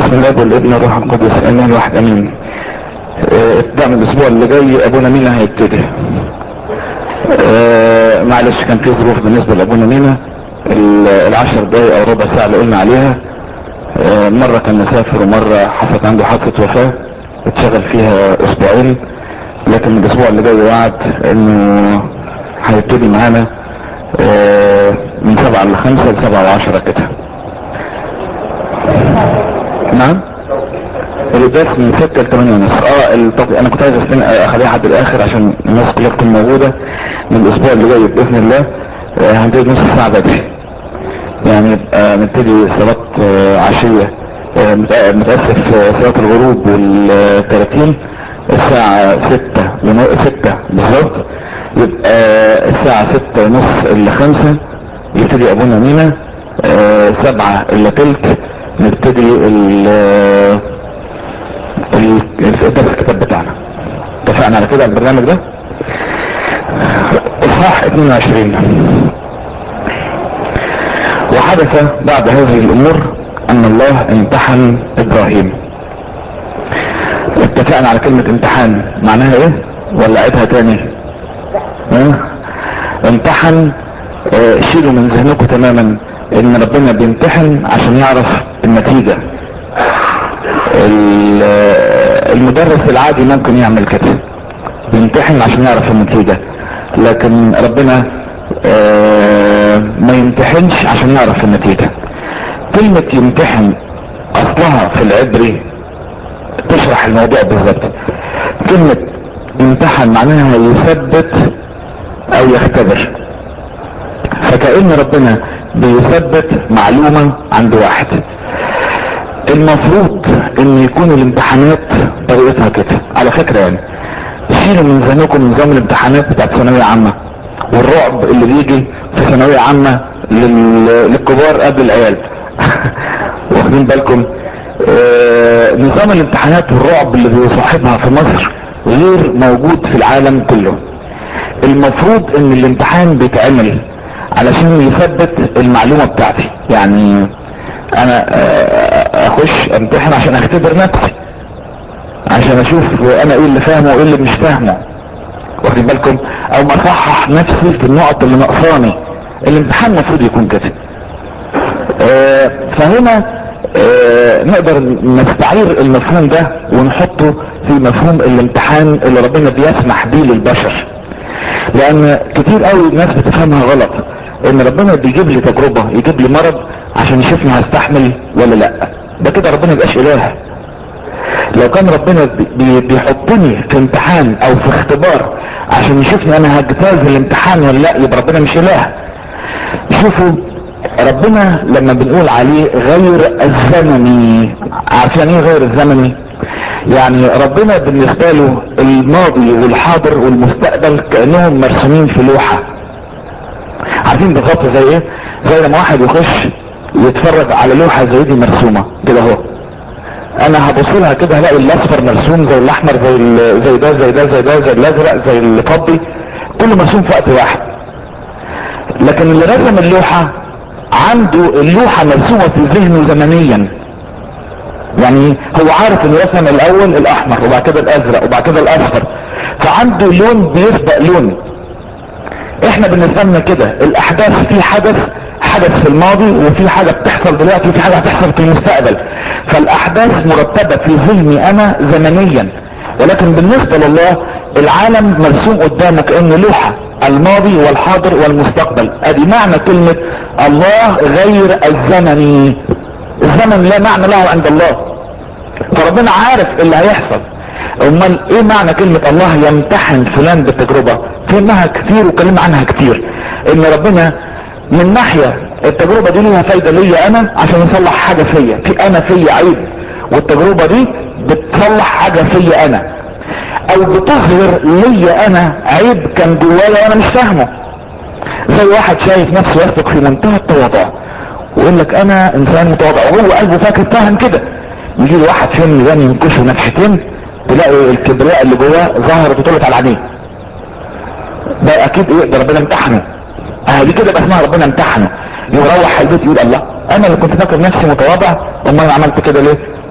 بسم الله والابن والروح القدس امين واحد امين آه، ابتداء من الاسبوع اللي جاي ابونا مينا هيبتدي آه، معلش كان في ظروف بالنسبه لابونا مينا ال- العشر دقايق او ربع ساعه اللي قلنا عليها آه، مرة كان مسافر ومرة حصلت عنده حادثة وفاة اتشغل فيها اسبوعين لكن الاسبوع اللي جاي وعد انه هيبتدي معانا آه، من سبعة لخمسة لسبعة وعشرة كده نعم القداس من ستة لثمانية ونص اه الطب... انا كنت عايز أستنى اخليها لحد الاخر عشان الناس كلها تكون موجودة من الاسبوع اللي جاي باذن الله آه، هنبتدي نص ساعة بدري يعني يبقى نبتدي صلاة آه، عشية آه، متأ- متأسف آه، صلاة الغروب والثلاثين الساعة ستة ون- ستة بالظبط يبقى الساعة ستة ونص إلا خمسة يبتدي أبونا مينا آه، سبعة إلا تلت نبتدي ال ال- الدرس الكتاب بتاعنا اتفقنا على كده على البرنامج ده اصحاح 22 وحدث بعد هذه الامور ان الله امتحن ابراهيم اتفقنا على كلمة امتحان معناها ايه ولا عيدها تاني ها؟ امتحن اه شيلوا من ذهنكم تماما ان ربنا بيمتحن عشان يعرف النتيجة ال- آه، المدرس العادي ممكن يعمل كده يمتحن عشان يعرف النتيجة لكن ربنا آه، ما يمتحنش عشان يعرف النتيجة كلمة يمتحن اصلها في العبري تشرح الموضوع بالظبط كلمة يمتحن معناها يثبت او يختبر فكأن ربنا بيثبت معلومة عند واحد المفروض ان يكون الامتحانات طريقتها كده على فكرة يعني شيلوا من ذهنكم نظام الامتحانات بتاعت ثانوية عامة والرعب اللي بيجي في ثانوية عامة لل... للكبار قبل العيال واخدين بالكم آه نظام الامتحانات والرعب اللي بيصاحبها في مصر غير موجود في العالم كله المفروض ان الامتحان بيتعمل علشان يثبت المعلومة بتاعتي يعني انا آه، اخش امتحن عشان اختبر نفسي عشان اشوف انا ايه اللي فاهمه وايه اللي مش فاهمه واخدين بالكم او ما اصحح نفسي في النقط اللي ناقصاني الامتحان المفروض يكون كده آه، فهنا آه، نقدر نستعير المفهوم ده ونحطه في مفهوم الامتحان اللي ربنا بيسمح بيه للبشر لان كتير قوي الناس بتفهمها غلط ان ربنا بيجيب لي تجربة يجيب لي مرض عشان يشوفني هستحمل ولا لا ده كده ربنا يبقاش اله لو كان ربنا بي- بيحطني في امتحان او في اختبار عشان يشوفني انا هجتاز الامتحان ولا لا يبقى ربنا مش اله شوفوا ربنا لما بنقول عليه غير الزمني عارفين ايه غير الزمني يعني ربنا بالنسبة له الماضي والحاضر والمستقبل كأنهم مرسومين في لوحة عارفين بالظبط زي ايه زي لما واحد يخش يتفرج على لوحة زي دي مرسومة كده اهو انا هبص لها كده هلاقي الاصفر مرسوم زي الاحمر زي ال- زي ده زي ده زي ده زي الازرق زي الفضي كله مرسوم في وقت واحد لكن اللي رسم اللوحة عنده اللوحة مرسومة في ذهنه زمنيا يعني هو عارف انه رسم الاول الاحمر وبعد كده الازرق وبعد كده الاصفر فعنده لون بيسبق لون احنا بالنسبة لنا كده الاحداث في حدث حدث في الماضي وفي حاجة بتحصل دلوقتي وفي حاجة هتحصل في المستقبل فالاحداث مرتبة في ذهني انا زمنيا ولكن بالنسبة لله العالم مرسوم قدامه كأنه لوحة الماضي والحاضر والمستقبل ادي معنى كلمة الله غير الزمني الزمن لا معنى له عند الله فربنا عارف اللي هيحصل امال ايه معنى كلمة الله يمتحن فلان بالتجربة فهمها كتير وكلمنا عنها كتير ان ربنا من ناحية التجربة دي ليها فايدة ليا انا عشان يصلح حاجة فيا في انا فيا عيب والتجربة دي بتصلح حاجة فيا انا او بتظهر ليا انا عيب كان جوايا وانا مش فاهمه زي واحد شايف نفسه يسلك في منتهى التواضع ويقول لك انا انسان متواضع وهو قلبه فاكر فاهم كده يجي له واحد فيهم يغني ينكشه نكشتين تلاقي الكبرياء اللي جواه ظهرت وطلعت على عينيه ده اكيد ايه ده ربنا امتحنه اه دي كده بقى اسمها ربنا امتحنه يروح البيت يقول الله انا اللي كنت فاكر نفسي متواضع امال انا عملت كده ليه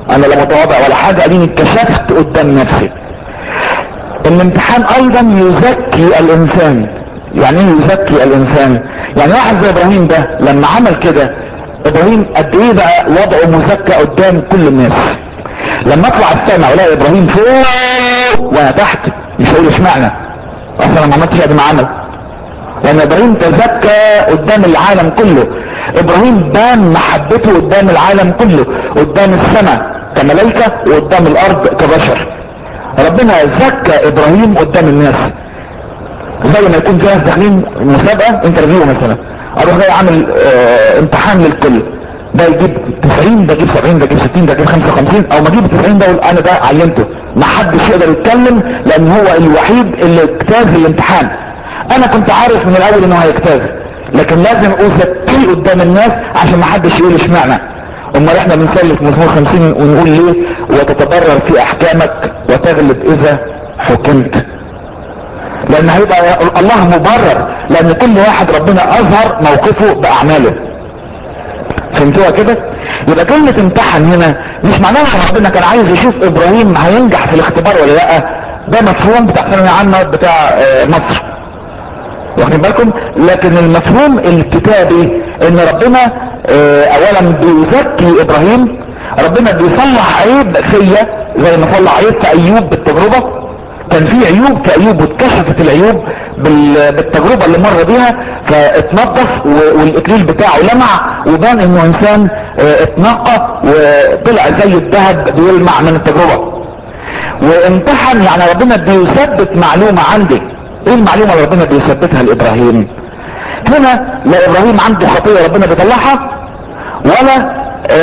انا لا متواضع ولا حاجة اديني اتكشفت قدام نفسي الامتحان ايضا يزكي الانسان يعني ايه يزكي الانسان يعني واحد زي ابراهيم ده لما عمل كده ابراهيم قد ايه بقى وضعه مزكى قدام كل الناس لما اطلع السماء والاقي ابراهيم فوق وانا تحت مش هقول اشمعنى اصلا ما عملتش قد ما عمل لان ابراهيم تزكى قدام العالم كله ابراهيم بان محبته قدام العالم كله قدام السماء كملائكة وقدام الارض كبشر ربنا زكى ابراهيم قدام الناس زي ما يكون في ناس داخلين مسابقة انترفيو مثلا اروح جاي عامل اه امتحان للكل ده يجيب 90 ده يجيب 70 ده يجيب 60 ده يجيب 55 او ما اجيب 90 ده اقول انا ده عينته ما حدش يقدر يتكلم لان هو الوحيد اللي اجتاز الامتحان انا كنت عارف من الاول انه هيجتاز لكن لازم ازكيه قدام الناس عشان ما حدش يقول اشمعنى امال احنا بنسلك مزمور 50 ونقول ليه وتتبرر في احكامك وتغلب اذا حكمت لان هيبقى الله مبرر لان كل واحد ربنا اظهر موقفه باعماله فهمتوها كده يبقى كلمة امتحن هنا مش معناها ان ربنا كان عايز يشوف ابراهيم هينجح في الاختبار ولا لا ده مفهوم بتاع ثانوية عامة بتاع مصر واخدين بالكم لكن المفهوم الكتابي ان ربنا اولا بيزكي ابراهيم ربنا بيصلح عيب فيا زي ما صلح عيب في ايوب بالتجربة كان في عيوب في ايوب واتكشفت العيوب بالتجربة اللي مر بيها فاتنظف والاكليل بتاعه لمع وبان انه انسان اتنقى وطلع زي الذهب بيلمع من التجربة وامتحن يعني ربنا بيثبت معلومة عندي ايه المعلومة اللي ربنا بيثبتها لابراهيم هنا لا ابراهيم عنده خطية ربنا بيطلعها ولا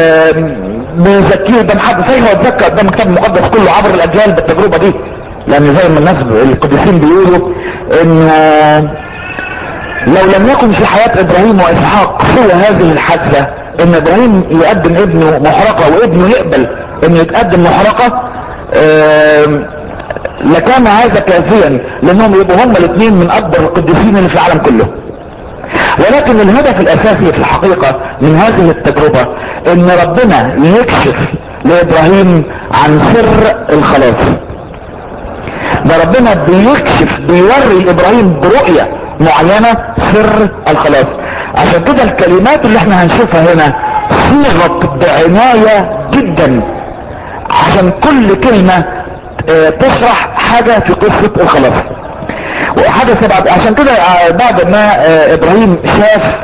بيزكيه قدام حد صحيح هو اتزكى قدام الكتاب المقدس كله عبر الاجيال بالتجربة دي لان زي ما الناس القديسين بيقولوا انه لو لم يكن في حياة ابراهيم واسحاق سوى هذه الحادثة ان ابراهيم يقدم ابنه محرقة وابنه يقبل انه يتقدم محرقة لكان هذا كافيا لانهم يبقوا هم الاثنين من اكبر القديسين اللي في العالم كله ولكن الهدف الاساسي في الحقيقة من هذه التجربة ان ربنا يكشف لابراهيم عن سر الخلاص ده ربنا بيكشف بيوري ابراهيم برؤية معينة سر الخلاص عشان كده الكلمات اللي احنا هنشوفها هنا صيغت بعناية جدا عشان كل كلمة اه تشرح حاجة في قصة الخلاص وحدث بعد عشان كده بعد ما اه ابراهيم شاف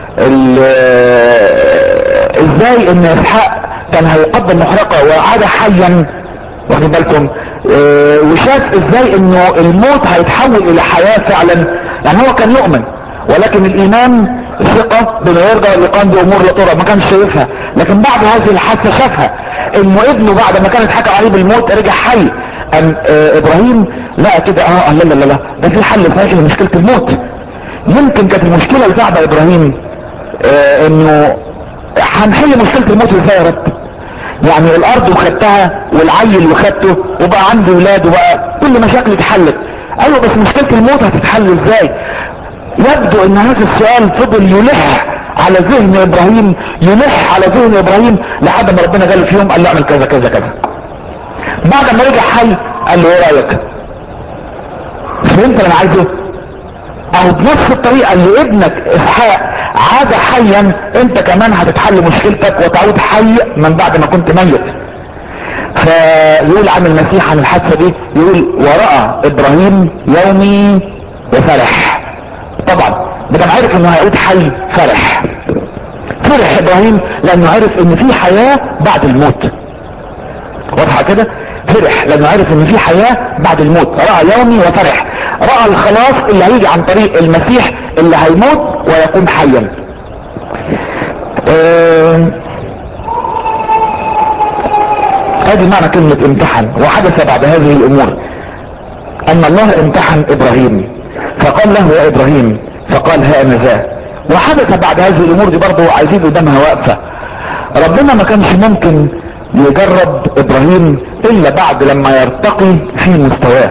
ازاي ان اسحاق كان هيقدم محرقة وعاد حيا واخدين بالكم اه وشاف ازاي انه الموت هيتحول الى حياة فعلا يعني هو كان يؤمن ولكن الايمان ثقة بما يرجع اللقان دي امور لا ترى ما كانش شايفها لكن بعد هذه الحادثة شافها انه ابنه بعد ما كان اتحكى عليه بالموت رجع حي ام اه ابراهيم لقى كده اه لا لا لا لا ده في حل صحيح لمشكلة الموت يمكن كانت المشكلة اللي تعب ابراهيم اه انه هنحل مشكلة الموت ازاي يا رب يعني الارض وخدتها والعيل وخدته وبقى عندي ولاد وبقى كل مشاكل اتحلت ايوه بس مشكلة الموت هتتحل ازاي يبدو ان هذا السؤال فضل يلح على ذهن ابراهيم يلح على ذهن ابراهيم لحد ما ربنا قال في يوم قال له اعمل كذا كذا كذا بعد ما رجع حي قال له ايه رايك فهمت اللي انا عايزه او بنفس الطريقة اللي ابنك اسحاق عاد حيا انت كمان هتتحل مشكلتك وتعود حي من بعد ما كنت ميت فيقول عن المسيح عن الحادثة دي يقول ورأى ابراهيم يومي وفرح طبعا بدل عارف انه هيعود حي فرح فرح ابراهيم لانه عرف ان في حياة بعد الموت واضحة كده فرح لانه عرف ان في حياة بعد الموت رأى يومي وفرح رأى الخلاص اللي هيجي عن طريق المسيح اللي هيموت ويكون حيا اه ادي معنى كلمة امتحن وحدث بعد هذه الامور ان الله امتحن ابراهيم فقال له يا ابراهيم فقال ها انا ذا وحدث بعد هذه الامور دي برضه عايزين قدامها واقفة ربنا ما كانش ممكن يجرب ابراهيم الا بعد لما يرتقي في مستواه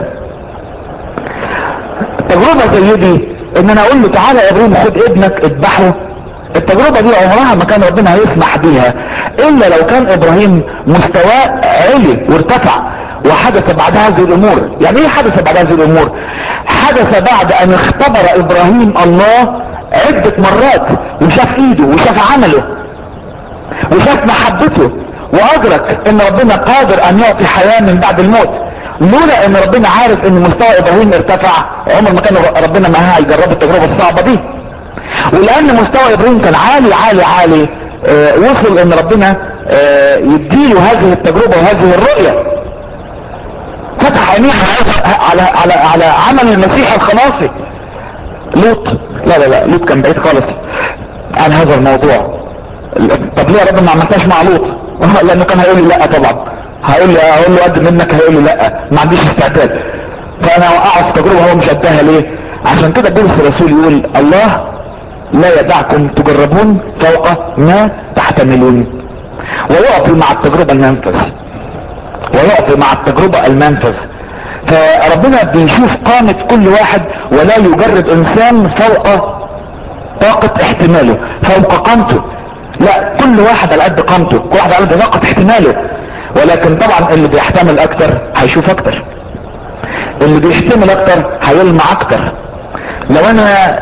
تجربة زي دي ان انا اقول له تعالى يا ابراهيم خد ابنك اذبحه التجربة دي عمرها ما كان ربنا هيسمح بيها الا لو كان ابراهيم مستواه عالي وارتفع وحدث بعد هذه الامور يعني ايه حدث بعد هذه الامور حدث بعد ان اختبر ابراهيم الله عدة مرات وشاف ايده وشاف عمله وشاف محبته وادرك ان ربنا قادر ان يعطي حياة من بعد الموت لولا ان ربنا عارف ان مستوى ابراهيم ارتفع عمر ما كان ربنا معاه هيجرب التجربة الصعبة دي ولان مستوى ابراهيم كان عالي عالي عالي آه وصل ان ربنا آه يديله هذه التجربة وهذه الرؤية فتح عينيه على على على عمل المسيح الخلاصي لوط لا لا لا لوط كان بعيد خالص عن هذا الموضوع طب ليه يا رب ما عملتهاش مع لوط لانه كان هيقول لي لا طبعا هيقول لي اقول له قد منك هيقول لي لا ما عنديش استعداد فانا اوقعه في تجربه هو مش قدها ليه عشان كده بولس الرسول يقول الله لا يدعكم تجربون فوق ما تحتملون ويعطي مع التجربة المنفذ ويعطي مع التجربة المنفذ فربنا بيشوف قامة كل واحد ولا يجرب انسان فوق طاقة احتماله فوق قامته لا كل واحد على قد قامته كل واحد على قد طاقة احتماله ولكن طبعا اللي بيحتمل اكتر هيشوف اكتر اللي بيحتمل اكتر هيلمع اكتر لو انا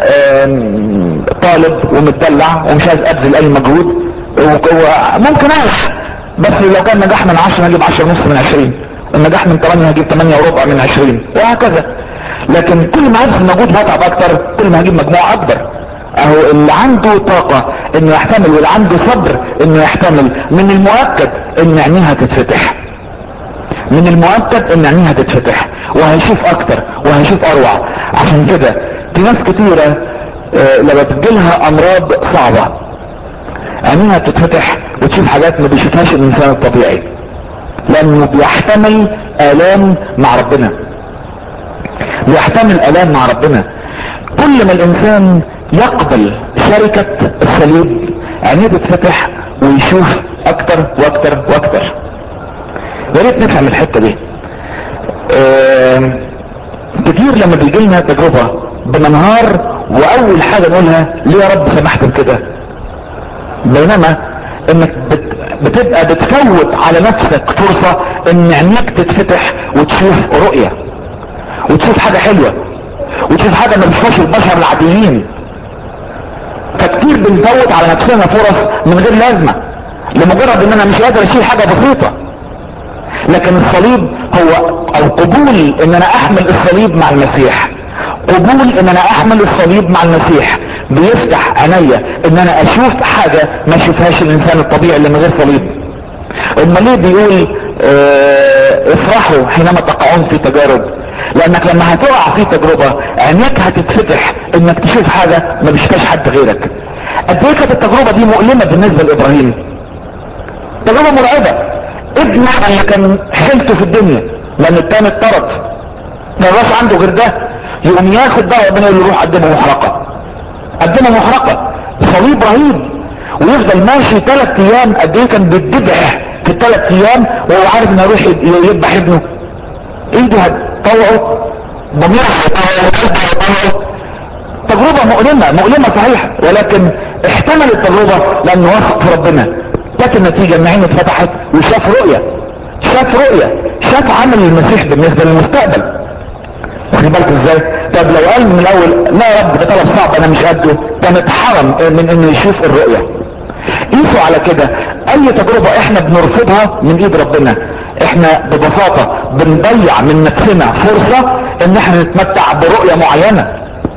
طالب ومتدلع ومش عايز ابذل اي مجهود ممكن اعرف بس لو كان نجاح من 10 هجيب 10 ونص من 20 النجاح من 8 هجيب 8 وربع من 20 وهكذا لكن كل ما هبذل مجهود واتعب اكتر كل ما هجيب مجموعه اكبر اهو اللي عنده طاقة انه يحتمل واللي عنده صبر انه يحتمل من المؤكد ان عينيها تتفتح من المؤكد ان عينيها تتفتح وهيشوف اكتر وهيشوف اروع عشان كده في ناس كتيرة اه لما بتجيلها امراض صعبة عينيها بتتفتح وتشوف حاجات ما بيشوفهاش الانسان الطبيعي لانه بيحتمل الام مع ربنا بيحتمل الام مع ربنا كل ما الانسان يقبل شركة الصليب عينيه تتفتح ويشوف اكتر واكتر واكتر يا ريت نفهم الحته دي اه كتير لما بيجي لنا تجربه بننهار واول حاجه نقولها ليه يا رب سمحت بكده بينما انك بت بتبقى بتفوت على نفسك فرصه ان عينيك تتفتح وتشوف رؤيه وتشوف حاجه حلوه وتشوف حاجه ما بيشوفهاش البشر العاديين فكتير بنفوت على نفسنا فرص من غير لازمه لمجرد ان انا مش قادر اشيل حاجه بسيطه لكن الصليب هو او قبول ان انا احمل الصليب مع المسيح قبول ان انا احمل الصليب مع المسيح بيفتح عينيا ان انا اشوف حاجة ما اشوفهاش الانسان الطبيعي اللي من غير صليب اما ليه بيقول اه افرحوا حينما تقعون في تجارب لانك لما هتقع في تجربة عينيك هتتفتح انك تشوف حاجة ما بيشوفهاش حد غيرك قد ايه كانت التجربة دي مؤلمة بالنسبة لابراهيم تجربة مرعبة ابنه اللي كان حيلته في الدنيا لان التاني اتطرد ما يبقاش عنده غير ده يقوم ياخد ده ربنا يقول له روح قدمه محرقه قدمه محرقه صليب رهيب ويفضل ماشي ثلاث ايام قد ايه كان بيتذبح في الثلاث ايام وهو عارف انه يروح يذبح ابنه ايده هتطوعه ضميره هتطوعه تجربه مؤلمه مؤلمه صحيح ولكن احتمل التجربه لانه واثق في ربنا كانت النتيجة ان عينه اتفتحت وشاف رؤية شاف رؤية شاف عمل المسيح بالنسبة للمستقبل واخد بالك ازاي طب لو قال من الاول لا يا رب ده طلب صعب انا مش قده كان اتحرم من انه يشوف الرؤية قيسوا على كده اي تجربة احنا بنرفضها من ايد ربنا احنا ببساطة بنضيع من نفسنا فرصة ان احنا نتمتع برؤية معينة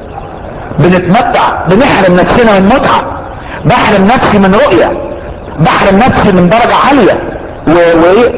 بنتمتع بنحرم نفسنا من متعة بحرم نفسي من رؤية بحرم نفسي من درجة عالية و و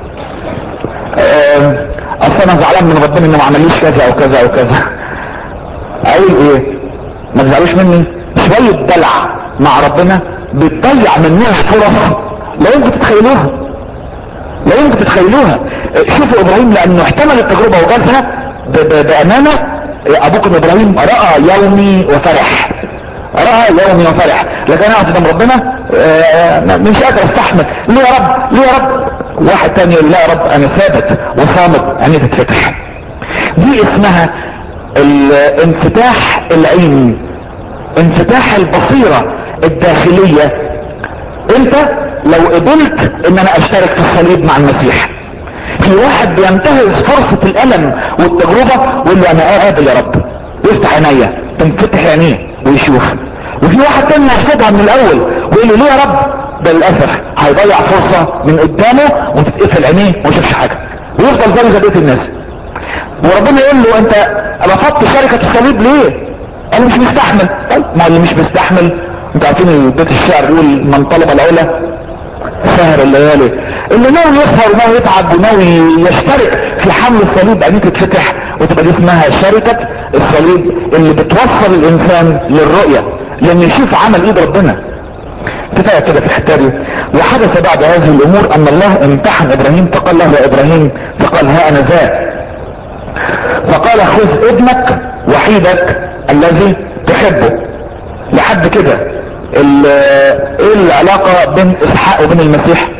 اه اصل انا زعلان من ربنا انه ما عمليش كذا او كذا او كذا اقول ايه ما تزعلوش مني شوية دلع مع ربنا بتضيع مننا فرص لا يمكن تتخيلوها لا يمكن تتخيلوها شوفوا ابراهيم لانه احتمل التجربة وجازها بامانة ابوكم ابراهيم رأى يومي وفرح رأى يومي وفرح لكن انا قدام ربنا آه مش قادر استحمل ليه يا رب ليه يا رب واحد تاني يقول لا يا رب انا ثابت وصامت عيني تتفتح دي اسمها الانفتاح العيني انفتاح البصيرة الداخلية انت لو قبلت ان انا اشترك في الصليب مع المسيح في واحد بينتهز فرصة الالم والتجربة ويقول له انا قابل يا رب يفتح عينيا تنفتح عينيه ويشوف وفي واحد تاني يرفضها من الاول ويقول له ليه يا رب ده للاسف هيضيع فرصة من قدامه وتتقفل عينيه وما يشوفش حاجة ويفضل زي زي بقية الناس وربنا يقول له انت رفضت شركة الصليب ليه قال مش مستحمل طيب ما اللي مش مستحمل انتوا عارفين بيت الشعر يقول من طلب العلا سهر الليالي اللي ناوي يسهر وناوي يتعب وناوي يشترك في حمل الصليب بعدين تتفتح وتبقى دي اسمها شركة الصليب اللي بتوصل الانسان للرؤية لان يشوف عمل ايد ربنا كفاية كده في الحتة دي وحدث بعد هذه الامور ان الله امتحن ابراهيم فقال له يا ابراهيم فقال ها انا ذا فقال خذ ابنك وحيدك الذي تحبه لحد كده ايه العلاقة بين اسحاق وبين المسيح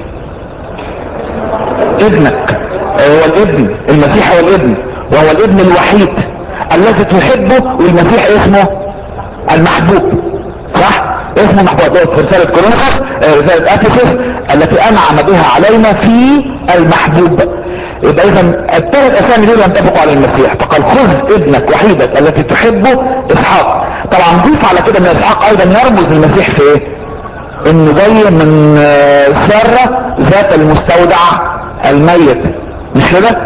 ابنك هو الابن المسيح هو الابن وهو الابن الوحيد الذي تحبه والمسيح اسمه المحبوب صح اسمه محبوب في رسالة كورنثوس رسالة افسس التي انعم بها علينا في المحبوب يبقى اذا الثلاث اسامي دول ينطبقوا على المسيح فقال خذ ابنك وحيدك التي تحبه اسحاق طبعا ضيف على كده ان اسحاق ايضا يرمز المسيح في ايه انه جاي من سارة ذات المستودع الميت مش كده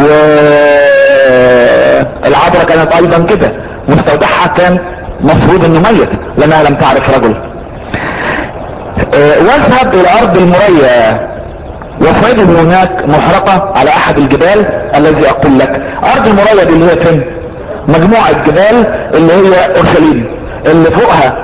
والعذراء كانت ايضا كده مستودعها كان مفروض انه ميت لانها لم تعرف رجل واذهب الى ارض المريا وصعد من هناك محرقة على احد الجبال الذي اقول لك ارض المريا دي اللي هي فين مجموعة جبال اللي هي اورشليم اللي فوقها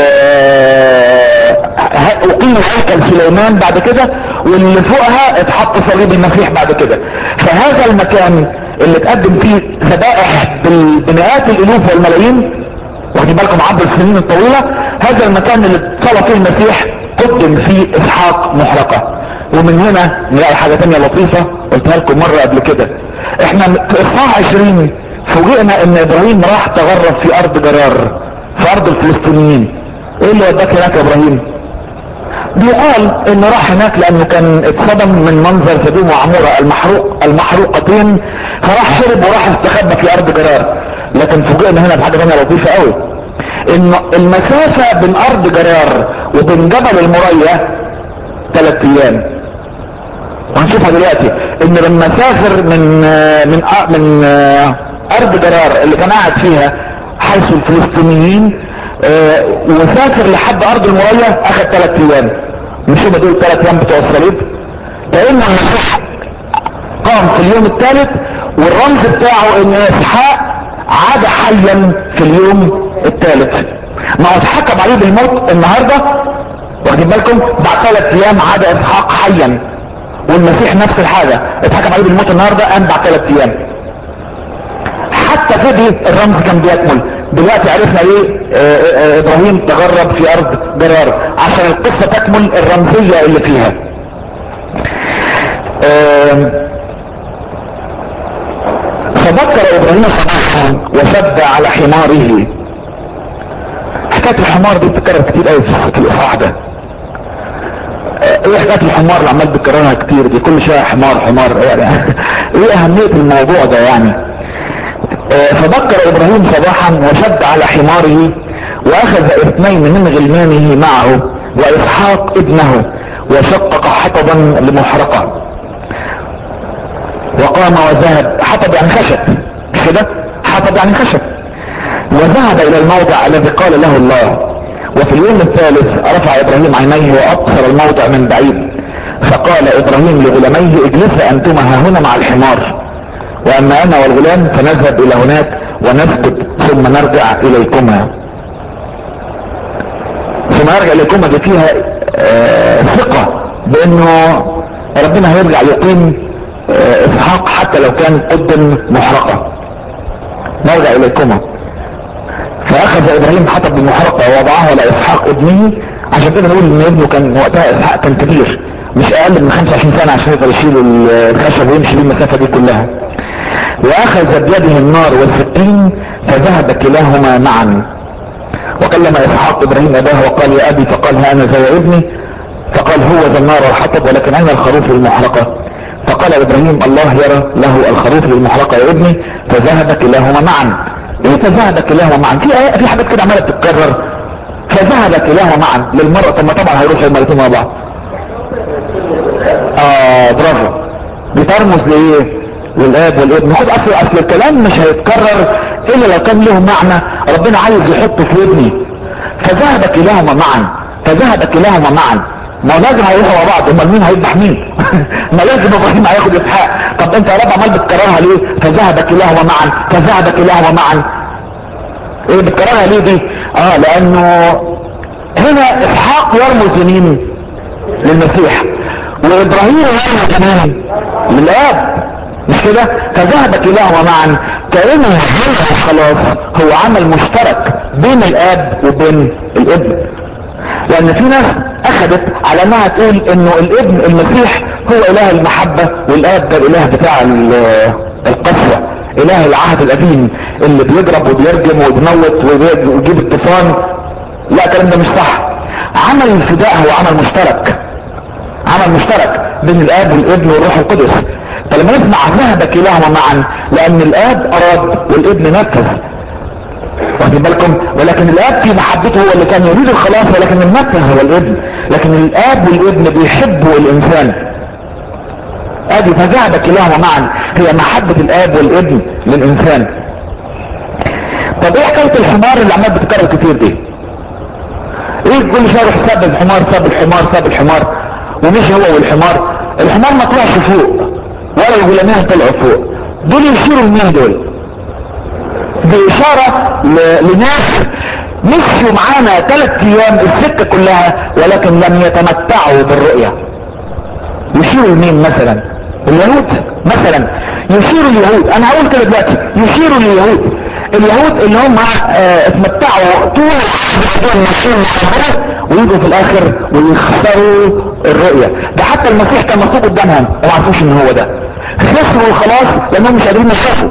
اقيم هيكل سليمان بعد كده واللي فوقها اتحط صليب المسيح بعد كده فهذا المكان اللي اتقدم فيه ذبائح بمئات الالوف والملايين واخدين بالكم عبر السنين الطويلة هذا المكان اللي اتصلى فيه المسيح قدم فيه اسحاق محرقة ومن هنا نلاقي حاجة تانية لطيفة قلتها لكم مرة قبل كده احنا في اصحاح 20 فوجئنا ان ابراهيم راح تغرب في ارض جرار في ارض الفلسطينيين ايه اللي وداك هناك يا ابراهيم بيقال انه راح هناك لانه كان اتصدم من منظر سدوم وعمورة المحروق المحروقتين فراح هرب وراح استخبى في ارض جرار لكن فوجئنا هنا بحاجة تانية لطيفة قوي ان المسافة بين ارض جرار وبين جبل المريا ثلاث ايام وهنشوفها دلوقتي ان لما سافر من من من ارض جرار اللي كان قاعد فيها حيث الفلسطينيين وسافر لحد ارض المريا اخذ ثلاث ايام مش هم دول ثلاث ايام بتوع الصليب كان المسيح قام في اليوم الثالث والرمز بتاعه ان اسحاق عاد حيا في اليوم الثالث ما هو اتحكم عليه بالموت النهارده واخدين بالكم بعد ثلاث ايام عاد اسحاق حيا والمسيح نفس الحاجة اتحكم عليه بالموت النهاردة قام بعد ثلاث ايام حتى في دي الرمز كان بيكمل دلوقتي عرفنا ليه اه اه ابراهيم تغرب في ارض جرار عشان القصة تكمل الرمزية اللي فيها اه فذكر ابراهيم صباحا وشد على حماره حكاية الحمار دي بتتكرر كتير قوي في الاصحاح ده ايه حكايه الحمار اللي عمال بتكررها كتير دي كل شويه حمار حمار يعني ايه اهميه الموضوع ده يعني اه فذكر ابراهيم صباحا وشد على حماره واخذ اثنين من غلمانه معه واسحاق ابنه وشقق حطبا لمحرقه وقام وذهب حطب يعني خشب مش كده حطب يعني خشب وذهب الى الموضع الذي قال له الله وفي اليوم الثالث رفع ابراهيم عينيه وابصر الموضع من بعيد فقال ابراهيم لغلاميه اجلسا انتما ها هنا مع الحمار واما انا والغلام فنذهب الى هناك ونسجد ثم نرجع اليكما ثم نرجع اليكما دي فيها آه ثقة بانه ربنا هيرجع يقيم آه اسحاق حتى لو كان قدم محرقة نرجع اليكما فاخذ ابراهيم حطب المحرقة ووضعه على اسحاق ابنه عشان كده نقول ان ابنه كان وقتها اسحاق كان كبير مش اقل من 25 سنة عشان يقدر يشيل الخشب ويمشي بالمسافة دي كلها واخذ بيده النار والسكين فذهب كلاهما معا وكلم اسحاق ابراهيم اباه وقال يا ابي فقال ها انا زي ابني فقال هو ذا النار والحطب ولكن اين الخروف المحرقة فقال ابراهيم الله يرى له الخروف المحرقة يا ابني فذهب كلاهما معا ايه فذهب كلاهما معا في آية في حاجات كده عمالة تتكرر فذهب كلاهما معا للمرة ثم طبعا هيروحوا المرتين مع بعض اه برافو بترمز لايه للاب والابن خد اصل اصل الكلام مش هيتكرر الا لو كان له معنى ربنا عايز يحطه في ابني فذهب كلاهما معا فذهب كلاهما معا ما هو لازم هيروحوا مع بعض امال مين هيذبح مين ما لازم ابراهيم هياخد اسحاق طب انت يا رب عمال بتكررها ليه فذهب كلاهما معا فذهب كلاهما معا ايه بتكررها ليه دي اه لانه هنا اسحاق يرمز لمين للمسيح وابراهيم يرمز لمين للاب مش كده فذهب كلاهما معا كأن هذا الخلاص هو عمل مشترك بين الاب وبين الابن لان في ناس اخذت على انها تقول انه الابن المسيح هو اله المحبة والاب ده الاله بتاع القسوة اله العهد القديم اللي بيضرب وبيرجم وبيموت ويجيب الطوفان لا الكلام ده مش صح عمل الفداء هو عمل مشترك عمل مشترك بين الاب والابن والروح القدس فلما نسمع ذهب كلاهما معا لان الاب اراد والابن نفذ واخدين بالكم ولكن الاب في محبته هو اللي كان يريد الخلاص ولكن المنفذ هو الابن لكن الاب والابن بيحبوا الانسان ادي فذهب كلاهما معا هي محبة الاب والابن للانسان طب ايه حكاية الحمار اللي عمال بتتكرر كتير دي ايه كل شوية يروح ساب الحمار ساب الحمار ساب الحمار ومشي هو والحمار الحمار ما طلعش فوق ولا الغلامين طلعوا فوق دول يشيروا لمين دول بإشارة لناس مشوا معانا ثلاث ايام السكة كلها ولكن لم يتمتعوا بالرؤية يشيروا لمين مثلا اليهود مثلا يشيروا اليهود انا هقول كده دلوقتي يشيروا اليهود اليهود اللي هم اه اتمتعوا طول العهد ماشيين مع ويجوا في الاخر ويخسروا الرؤية ده حتى المسيح كان مكتوب قدامهم وما عرفوش ان هو ده خسروا الخلاص لانهم مش قادرين يشوفوا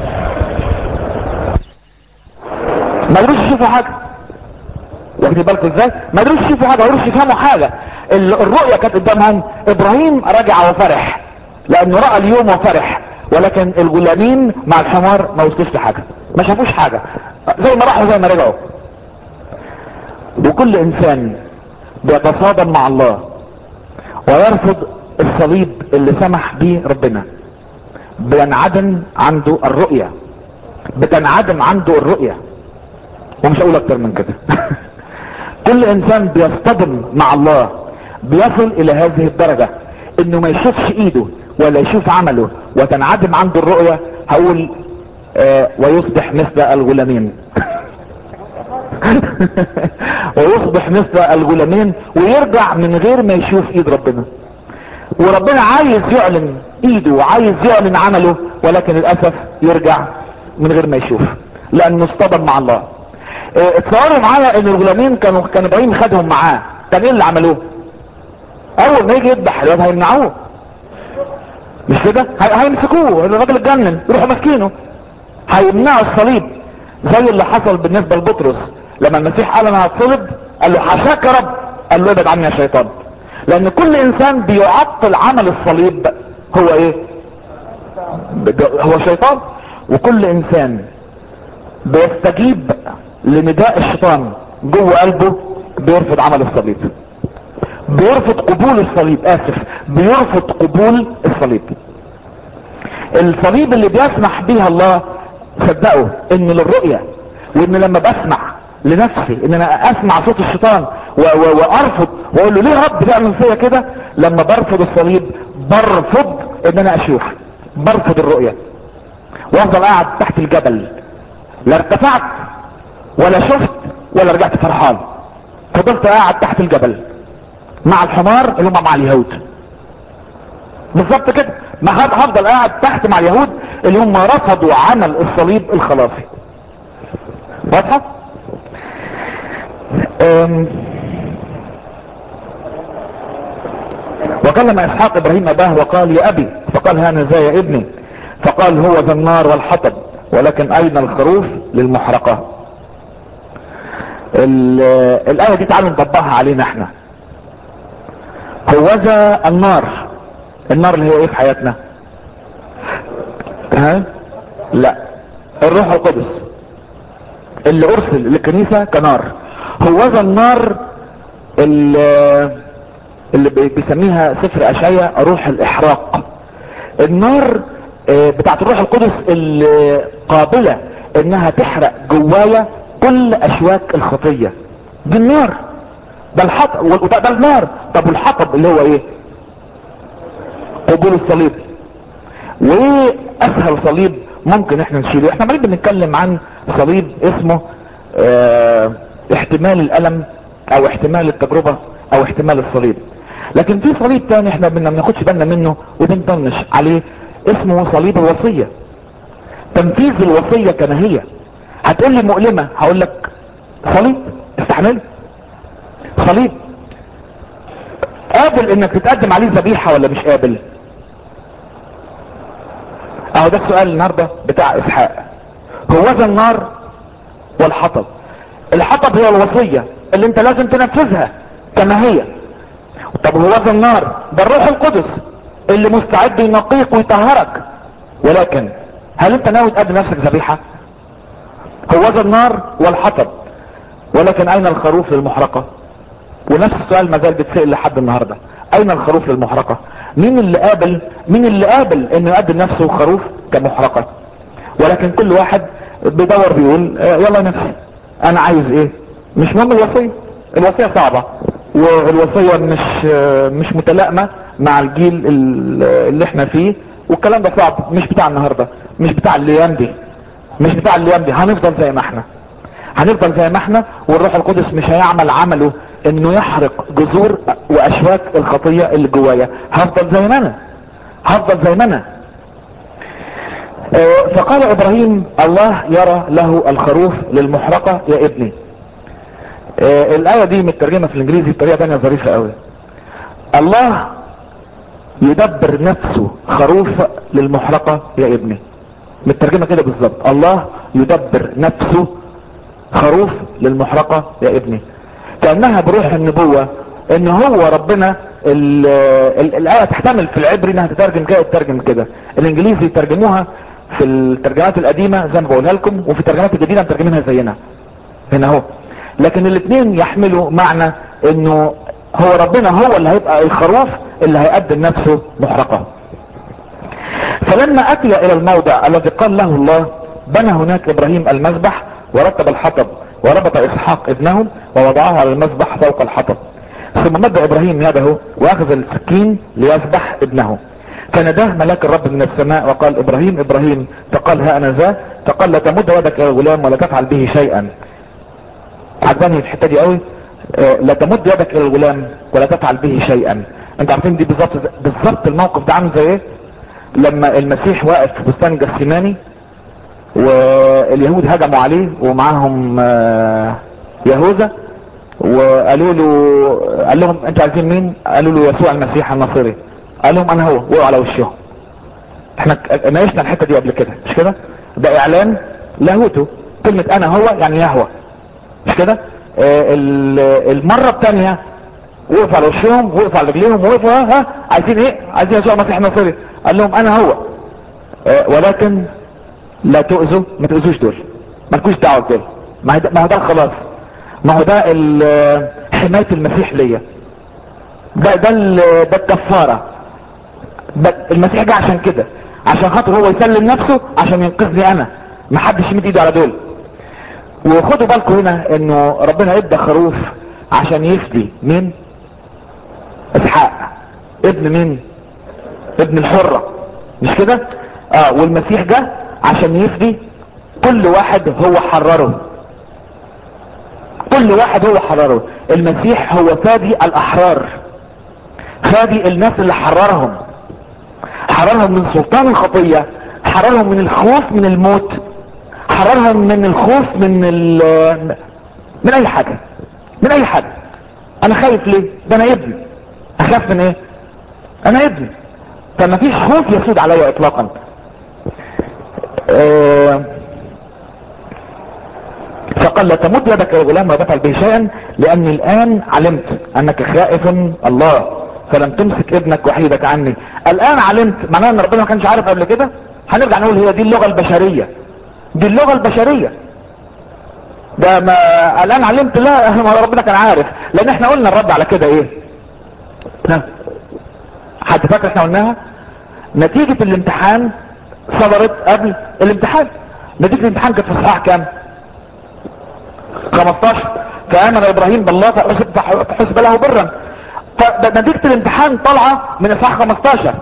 ما قدروش يشوفوا حاجة واخدين بالكم ازاي ما قدروش يشوفوا حاجة ما قدروش يفهموا حاجة الرؤية كانت قدامهم ابراهيم رجع وفرح لانه رأى اليوم وفرح ولكن الغلامين مع الحمار ما وصلوش لحاجة ما شافوش حاجة زي ما راحوا زي ما رجعوا وكل انسان بيتصادم مع الله ويرفض الصليب اللي سمح به ربنا بينعدم عنده الرؤية بتنعدم عنده الرؤية ومش هقول اكتر من كده كل انسان بيصطدم مع الله بيصل الى هذه الدرجة انه ما يشوفش ايده ولا يشوف عمله وتنعدم عنده الرؤية هقول آه ويصبح مثل الغلامين ويصبح مثل الغلامين ويرجع من غير ما يشوف ايد ربنا وربنا عايز يعلن ايده وعايز يعلن عمله ولكن للأسف يرجع من غير ما يشوف لانه اصطدم مع الله اه اتصوروا معايا ان الغلامين كانوا كان ابراهيم خدهم معاه كان ايه اللي عملوه اول ما يجي يذبح الواد هيمنعوه مش كده هيمسكوه الراجل اتجنن يروحوا ماسكينه هيمنعوا الصليب زي اللي حصل بالنسبة لبطرس لما المسيح قال انا هتصلب قال له حشاك يا رب قال له ابعد عني يا شيطان لان كل انسان بيعطل عمل الصليب هو ايه هو شيطان وكل انسان بيستجيب لنداء الشيطان جوه قلبه بيرفض عمل الصليب بيرفض قبول الصليب اسف بيرفض قبول الصليب الصليب اللي بيسمح بيها الله صدقوا ان للرؤية وان لما بسمع لنفسي ان انا اسمع صوت الشيطان و و وارفض واقول له ليه يا رب تعمل فيا كده لما برفض الصليب برفض ان انا اشوف برفض الرؤية وافضل قاعد تحت الجبل لا ارتفعت ولا شفت ولا رجعت فرحان فضلت قاعد تحت الجبل مع الحمار اللي هم مع اليهود بالظبط كده ما هفضل قاعد تحت مع اليهود اللي هم رفضوا عمل الصليب الخلاصي واضحة وكلم اسحاق ابراهيم اباه وقال يا ابي فقال هانذا يا ابني فقال هو ذا النار والحطب ولكن اين الخروف للمحرقة ال- الآية دي تعالوا نطبقها علينا احنا هوذا النار النار اللي هي ايه في حياتنا ها لا الروح القدس اللي ارسل للكنيسة كنار هوذا النار اللي, اللي بي- بيسميها سفر اشعيا روح الاحراق النار آه، بتاعت الروح القدس اللي قابلة انها تحرق جوايا كل اشواك الخطية دي النار ده الحطب وده ده النار طب والحطب اللي هو ايه قبول الصليب وايه اسهل صليب ممكن احنا نشيله احنا عمالين بنتكلم عن صليب اسمه اه احتمال الالم او احتمال التجربة او احتمال الصليب لكن في صليب تاني احنا ما بناخدش بالنا منه وبنطنش عليه اسمه صليب الوصية تنفيذ الوصية كما هي هتقول لي مؤلمة هقول لك صليب استحمل صليب قابل انك تتقدم عليه ذبيحة ولا مش قابل اهو ده السؤال النهاردة بتاع اسحاق هوذا النار والحطب الحطب هي الوصية اللي انت لازم تنفذها كما هي طب هوذا النار ده الروح القدس اللي مستعد ينقيك ويطهرك ولكن هل انت ناوي تقدم نفسك ذبيحة هوذا النار والحطب ولكن اين الخروف للمحرقة ونفس السؤال ما زال بيتسأل لحد النهاردة اين الخروف للمحرقة مين اللي قابل مين اللي قابل انه يقدم نفسه خروف كمحرقة ولكن كل واحد بيدور بيقول آه، يلا يا نفسي انا عايز ايه مش مهم الوصية الوصية صعبة والوصية مش آه، مش متلائمة مع الجيل ال- اللي احنا فيه والكلام ده صعب مش بتاع النهاردة مش بتاع الايام دي مش بتاع الايام دي هنفضل زي ما احنا هنفضل زي ما احنا والروح القدس مش هيعمل عمله انه يحرق جذور واشواك الخطية اللي جوايا هفضل زي ما انا هفضل زي ما انا آه، فقال ابراهيم الله يرى له الخروف للمحرقة يا ابني آه، الاية دي مترجمة في الانجليزي بطريقة تانية ظريفة قوي الله يدبر نفسه خروف للمحرقة يا ابني مترجمة كده بالظبط الله يدبر نفسه خروف للمحرقة يا ابني كأنها بروح النبوة ان هو ربنا ال ال الآية تحتمل في العبري انها تترجم كده وتترجم كده الانجليزي ترجموها في الترجمات القديمة زي ما بقولها لكم وفي الترجمات الجديدة مترجمينها زينا هنا اهو لكن الاثنين يحملوا معنى انه هو ربنا هو اللي هيبقى الخروف اللي هيقدم نفسه محرقة فلما اتي الى الموضع الذي قال له الله بنى هناك ابراهيم المذبح ورتب الحطب وربط اسحاق ابنه ووضعه على المذبح فوق الحطب ثم مد ابراهيم يده واخذ السكين ليذبح ابنه فناداه ملاك الرب من السماء وقال ابراهيم ابراهيم فقال ها انا ذا فقال لا تمد يدك الى الغلام ولا تفعل به شيئا عجباني الحته دي قوي آه، لا تمد يدك الى الغلام ولا تفعل به شيئا انت عارفين دي بالظبط بالظبط الموقف ده عامل زي ايه لما المسيح واقف في بستان جسيماني واليهود هجموا عليه ومعاهم آه، يهوذا وقالوا له قال لهم انتوا عايزين مين قالوا له يسوع المسيح الناصري قال لهم انا هو وقعوا على وشهم احنا ك- ناقشنا الحته دي قبل كده مش كده ده اعلان لاهوته كلمه انا هو يعني يهوى مش كده آه، ال- المره الثانيه وقفوا على وشهم وقفوا على رجليهم وقفوا ها, ها عايزين ايه عايزين يسوع المسيح الناصري قال لهم انا هو آه، ولكن لا تؤذوا ما تؤذوش دول مالكوش دعوه بدول ما هو ده- ما هو ده الخلاص ما هو ده ال- حمايه المسيح ليا ده ده ال- ده الكفاره ده المسيح جه عشان كده عشان خاطر هو يسلم نفسه عشان ينقذني انا ما حدش يمد ايده على دول وخدوا بالكم هنا انه ربنا ادى خروف عشان يفدي مين اسحاق ابن مين ابن الحرة مش كده اه والمسيح جه عشان يفدي كل واحد هو حرره كل واحد هو حرره المسيح هو فادي الاحرار فادي الناس اللي حررهم حررهم من سلطان الخطية حررهم من الخوف من الموت حررهم من الخوف من ال من اي حاجة من اي حاجة انا خايف ليه ده انا ابني اخاف من ايه انا ابني فما فيش خوف يسود علي اطلاقا آه، فقال لا تمد يدك يا غلام وتفعل به شيئا لاني الان علمت انك خائف الله فلم تمسك ابنك وحيدك عني الان علمت معناه ان ربنا ما كانش عارف قبل كده هنرجع نقول هي دي اللغة البشرية دي اللغة البشرية ده ما الان علمت لا ما ربنا كان عارف لان احنا قلنا الرد على كده ايه ها حد فاكر احنا قلناها نتيجة الامتحان صدرت قبل الامتحان نتيجة الامتحان كانت في اصحاح كام 15 فامن ابراهيم بالله فحسب له برا فنتيجة الامتحان طالعة من اصحاح 15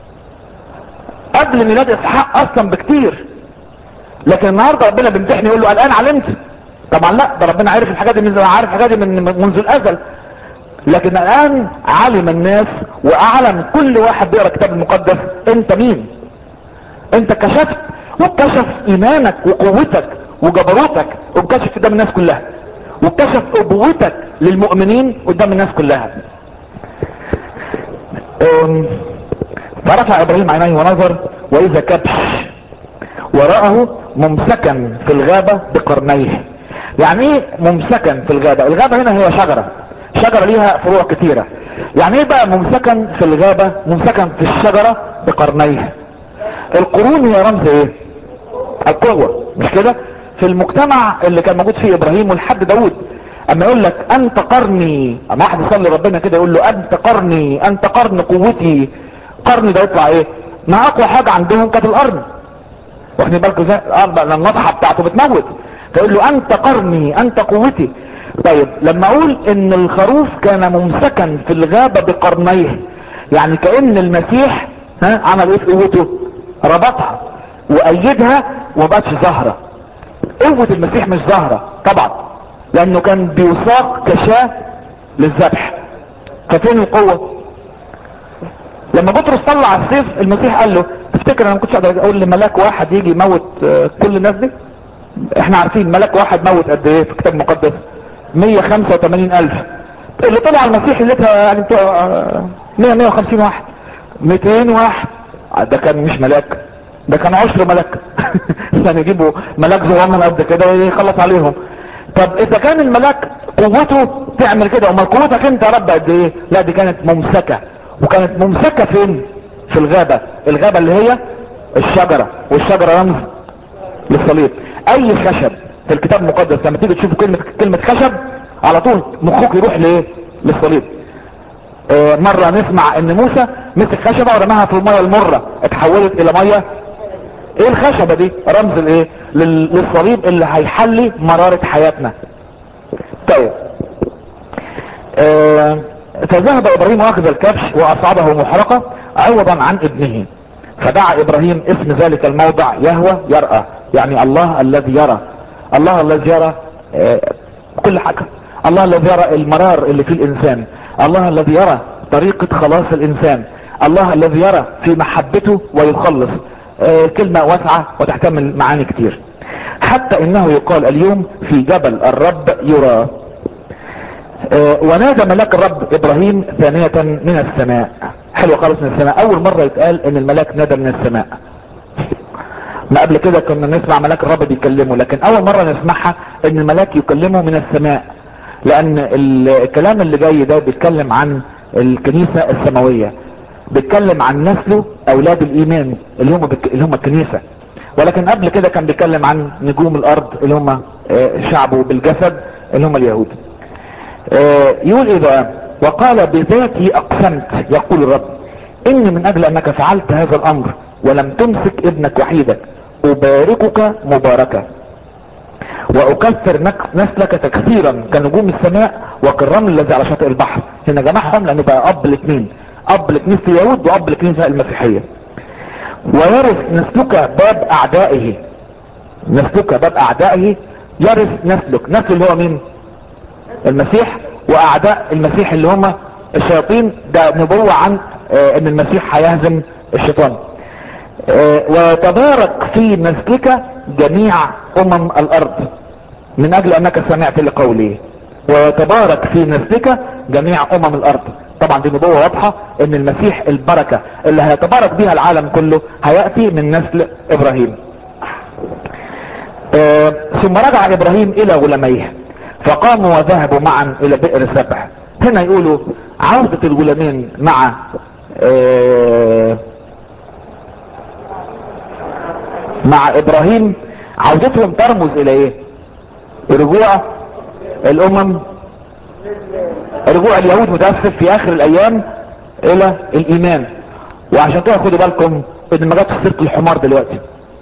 قبل ميلاد اسحاق اصلا بكتير لكن النهاردة ربنا بيمتحني يقول له الان علمت طبعا لا ده ربنا عارف الحاجات دي من عارف الحاجات دي من منذ الازل لكن الان علم الناس واعلم كل واحد بيقرا الكتاب المقدس انت مين انت كشفت وكشف ايمانك وقوتك وجبروتك وكشف قدام الناس كلها وكشف ابوتك للمؤمنين قدام الناس كلها فرفع ابراهيم عينيه ونظر واذا كبش وراءه ممسكا في الغابة بقرنيه يعني ايه ممسكا في الغابة الغابة هنا هي شجرة شجرة ليها فروع كتيرة يعني ايه بقى ممسكا في الغابة ممسكا في الشجرة بقرنيه القرون هي رمز ايه القوة مش كده في المجتمع اللي كان موجود فيه ابراهيم ولحد داود اما يقول لك انت قرني اما واحد يصلي ربنا كده يقول له انت قرني انت قرن قوتي قرن ده يطلع ايه ما اقوى حاجة عندهم كانت القرن واخدين بالكم ازاي لما النطحة بتاعته بتموت فيقول له انت قرني انت قوتي طيب لما اقول ان الخروف كان ممسكا في الغابة بقرنيه يعني كأن المسيح ها عمل ايه في قوته ربطها وايدها ومبقتش ظاهرة قوة المسيح مش ظاهرة طبعا لانه كان بيساق كشاة للذبح ففين القوة لما بطرس طلع السيف المسيح قال له تفتكر انا ما كنتش اقدر اقول لملاك واحد يجي يموت كل الناس دي احنا عارفين ملاك واحد موت قد ايه في الكتاب المقدس 185 الف اللي طلع المسيح اللي يعني بتوع 100 150 واحد 200 واحد ده كان مش ملاك ده كان عشر ملاك يعني يجيبوا ملاك صغنن قد كده ويخلص عليهم طب اذا كان الملاك قوته تعمل كده امال قوتك انت يا رب قد ايه لا دي كانت ممسكه وكانت ممسكه فين في الغابه الغابه اللي هي الشجره والشجره رمز للصليب اي خشب في الكتاب المقدس لما تيجي تشوف كلمه كلمه خشب على طول مخك يروح لايه للصليب اه مرة نسمع ان موسى مسك خشبة ورماها في المية المرة اتحولت الى مية ايه الخشبة دي رمز الايه للصليب اللي هيحلي مرارة حياتنا طيب اه فذهب ابراهيم واخذ الكبش واصعده محرقة عوضا عن ابنه فدعا ابراهيم اسم ذلك الموضع يهوى يرأى يعني الله الذي يرى الله الذي يرى اه كل حاجة الله الذي يرى المرار اللي في الانسان الله الذي يرى طريقة خلاص الانسان الله الذي يرى في محبته ويخلص آه كلمة واسعة وتحتمل معاني كتير حتى انه يقال اليوم في جبل الرب يرى آه ونادى ملاك الرب ابراهيم ثانية من السماء حلو خالص من السماء اول مرة يتقال ان الملاك نادى من السماء ما قبل كده كنا نسمع ملاك الرب بيكلمه لكن اول مرة نسمعها ان الملاك يكلمه من السماء لان الكلام اللي جاي ده بيتكلم عن الكنيسة السماوية بيتكلم عن نسله اولاد الايمان اللي هم بك... اللي هم الكنيسة ولكن قبل كده كان بيتكلم عن نجوم الارض اللي هم شعبه بالجسد اللي هم اليهود يقول ايه بقى وقال بذاتي اقسمت يقول الرب اني من اجل انك فعلت هذا الامر ولم تمسك ابنك وحيدك اباركك مباركة واكثر نسلك تكثيرا كنجوم السماء وكالرمل الذي على شاطئ البحر هنا جمعهم لانه بقى اب الاثنين اب لكنيسة اليهود واب لكنيسة المسيحية ويرث نسلك باب اعدائه نسلك باب اعدائه يرث نسلك نسل اللي هو مين المسيح واعداء المسيح اللي هم الشياطين ده نبوة عن اه ان المسيح هيهزم الشيطان اه وتبارك في نسلك جميع امم الارض من اجل انك سمعت لقولي ويتبارك في نسلك جميع امم الارض طبعا دي نبوة واضحة ان المسيح البركة اللي هيتبارك بها العالم كله هيأتي من نسل ابراهيم آه ثم رجع ابراهيم الى غلاميه فقاموا وذهبوا معا الى بئر سبع هنا يقولوا عودة الغلامين مع آه مع ابراهيم عودتهم ترمز الى ايه رجوع الامم رجوع اليهود متأسف في اخر الايام الى الايمان وعشان كده خدوا بالكم ان ما جاتش سيره الحمار دلوقتي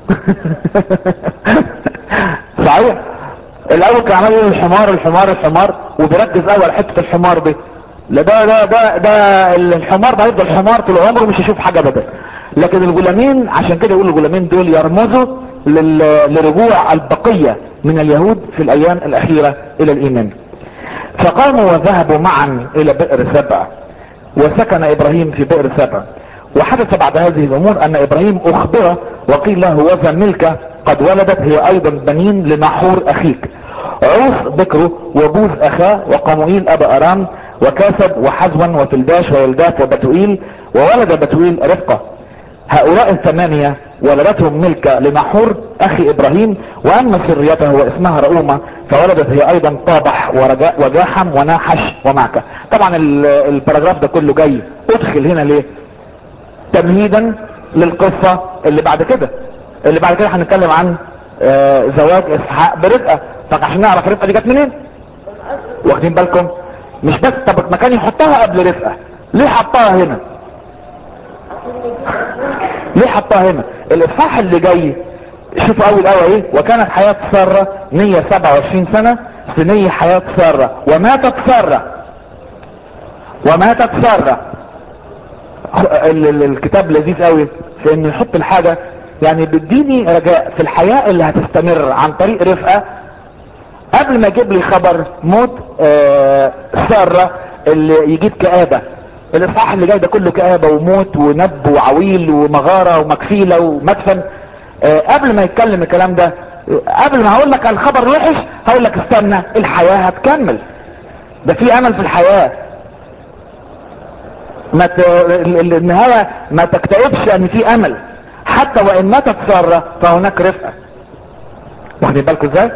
صحيح الاول كان عمال يقول الحمار الحمار الحمار وبيركز اول حته الحمار دي لا ده ده ده ده الحمار ده هيفضل حمار طول عمره مش هيشوف حاجه ابدا لكن الغلامين عشان كده يقول الغلامين دول يرمزوا لل- لرجوع البقيه من اليهود في الايام الاخيره الى الايمان فقاموا وذهبوا معا الى بئر سبع وسكن ابراهيم في بئر سبع وحدث بعد هذه الامور ان ابراهيم اخبر وقيل له وذا ملكة قد ولدت هي ايضا بنين لنحور اخيك عوس بكره وبوز اخاه وقموئيل ابا ارام وكاسب وحزون وفلداش ويلداف وبتوئيل وولد بتوئيل رفقة هؤلاء الثمانية ولدتهم ملكة لنحور اخي ابراهيم واما سريته واسمها رؤومة فولدت هي ايضا طابح ورجاء وجاحم وناحش ومعكة طبعا ال- الباراجراف ده كله جاي ادخل هنا ليه تمهيدا للقصة اللي بعد كده اللي بعد كده هنتكلم عن آه، زواج اسحاق برفقة فعشان نعرف رفقة دي جت منين واخدين بالكم مش بس طب ما كان يحطها قبل رفقة ليه حطها هنا ليه حطها هنا الاصحاح اللي جاي شوفوا اول ايه ايه وكانت حياة سارة 127 سنة سنية حياة سارة وماتت سارة وماتت سارة ال- ال- الكتاب لذيذ قوي في انه يحط الحاجة يعني بيديني رجاء في الحياة اللي هتستمر عن طريق رفقة قبل ما يجيب لي خبر موت آه سارة اللي يجيب كآبة الاصحاح اللي جاي ده كله كآبة وموت ونب وعويل ومغارة ومكفيلة ومدفن آه قبل ما يتكلم الكلام ده آه، قبل ما هقول لك على الخبر الوحش هقول لك استنى الحياة هتكمل ده في امل في الحياة ما ت... ال- ال- النهاية ما تكتئبش ان في امل حتى وان ماتت سارة فهناك رفقة واخدين بالكم ازاي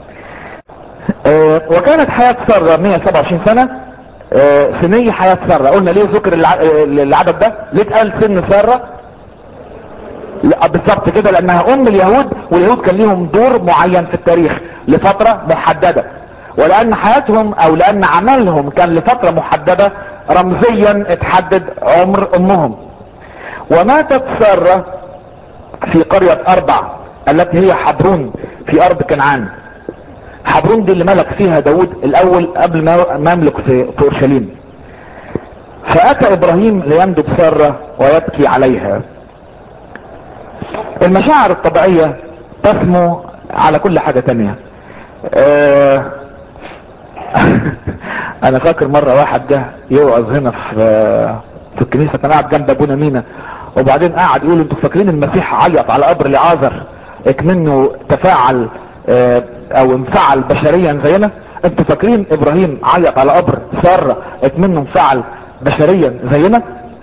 آه، وكانت حياة سارة 127 سنة آه، سنية حياة سارة قلنا ليه ذكر الع- آه، العدد ده ليه اتقال سن سارة لا بالظبط كده لانها ام اليهود واليهود كان ليهم دور معين في التاريخ لفترة محددة ولان حياتهم او لان عملهم كان لفترة محددة رمزيا اتحدد عمر امهم وماتت سارة في قرية اربع التي هي حبرون في ارض كنعان حبرون دي اللي ملك فيها داود الاول قبل ما ما يملك في في اورشليم فاتى ابراهيم ليندب سارة ويبكي عليها المشاعر الطبيعية تسمو على كل حاجة تانية آه، انا فاكر مرة واحد جه يوعظ هنا في في الكنيسة كان قاعد جنب ابونا مينا وبعدين قاعد يقول انتوا فاكرين المسيح عيط على قبر لعازر اكمنه تفاعل آه، او انفعل بشريا زينا انتوا فاكرين ابراهيم عيط على قبر سارة اكمنه انفعل بشريا زينا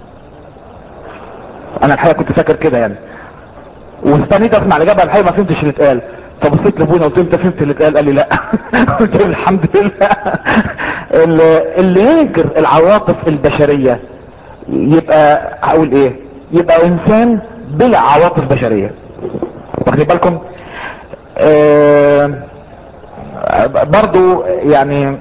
انا الحقيقة كنت فاكر كده يعني واستنيت اسمع الاجابه الحقيقه ما فهمتش اللي اتقال فبصيت لابونا قلت له انت فهمت اللي اتقال قال لي لا قلت له الحمد لله اللي, اللي ينكر العواطف البشريه يبقى هقول ايه يبقى انسان بلا عواطف بشريه واخدين بالكم آه برضو يعني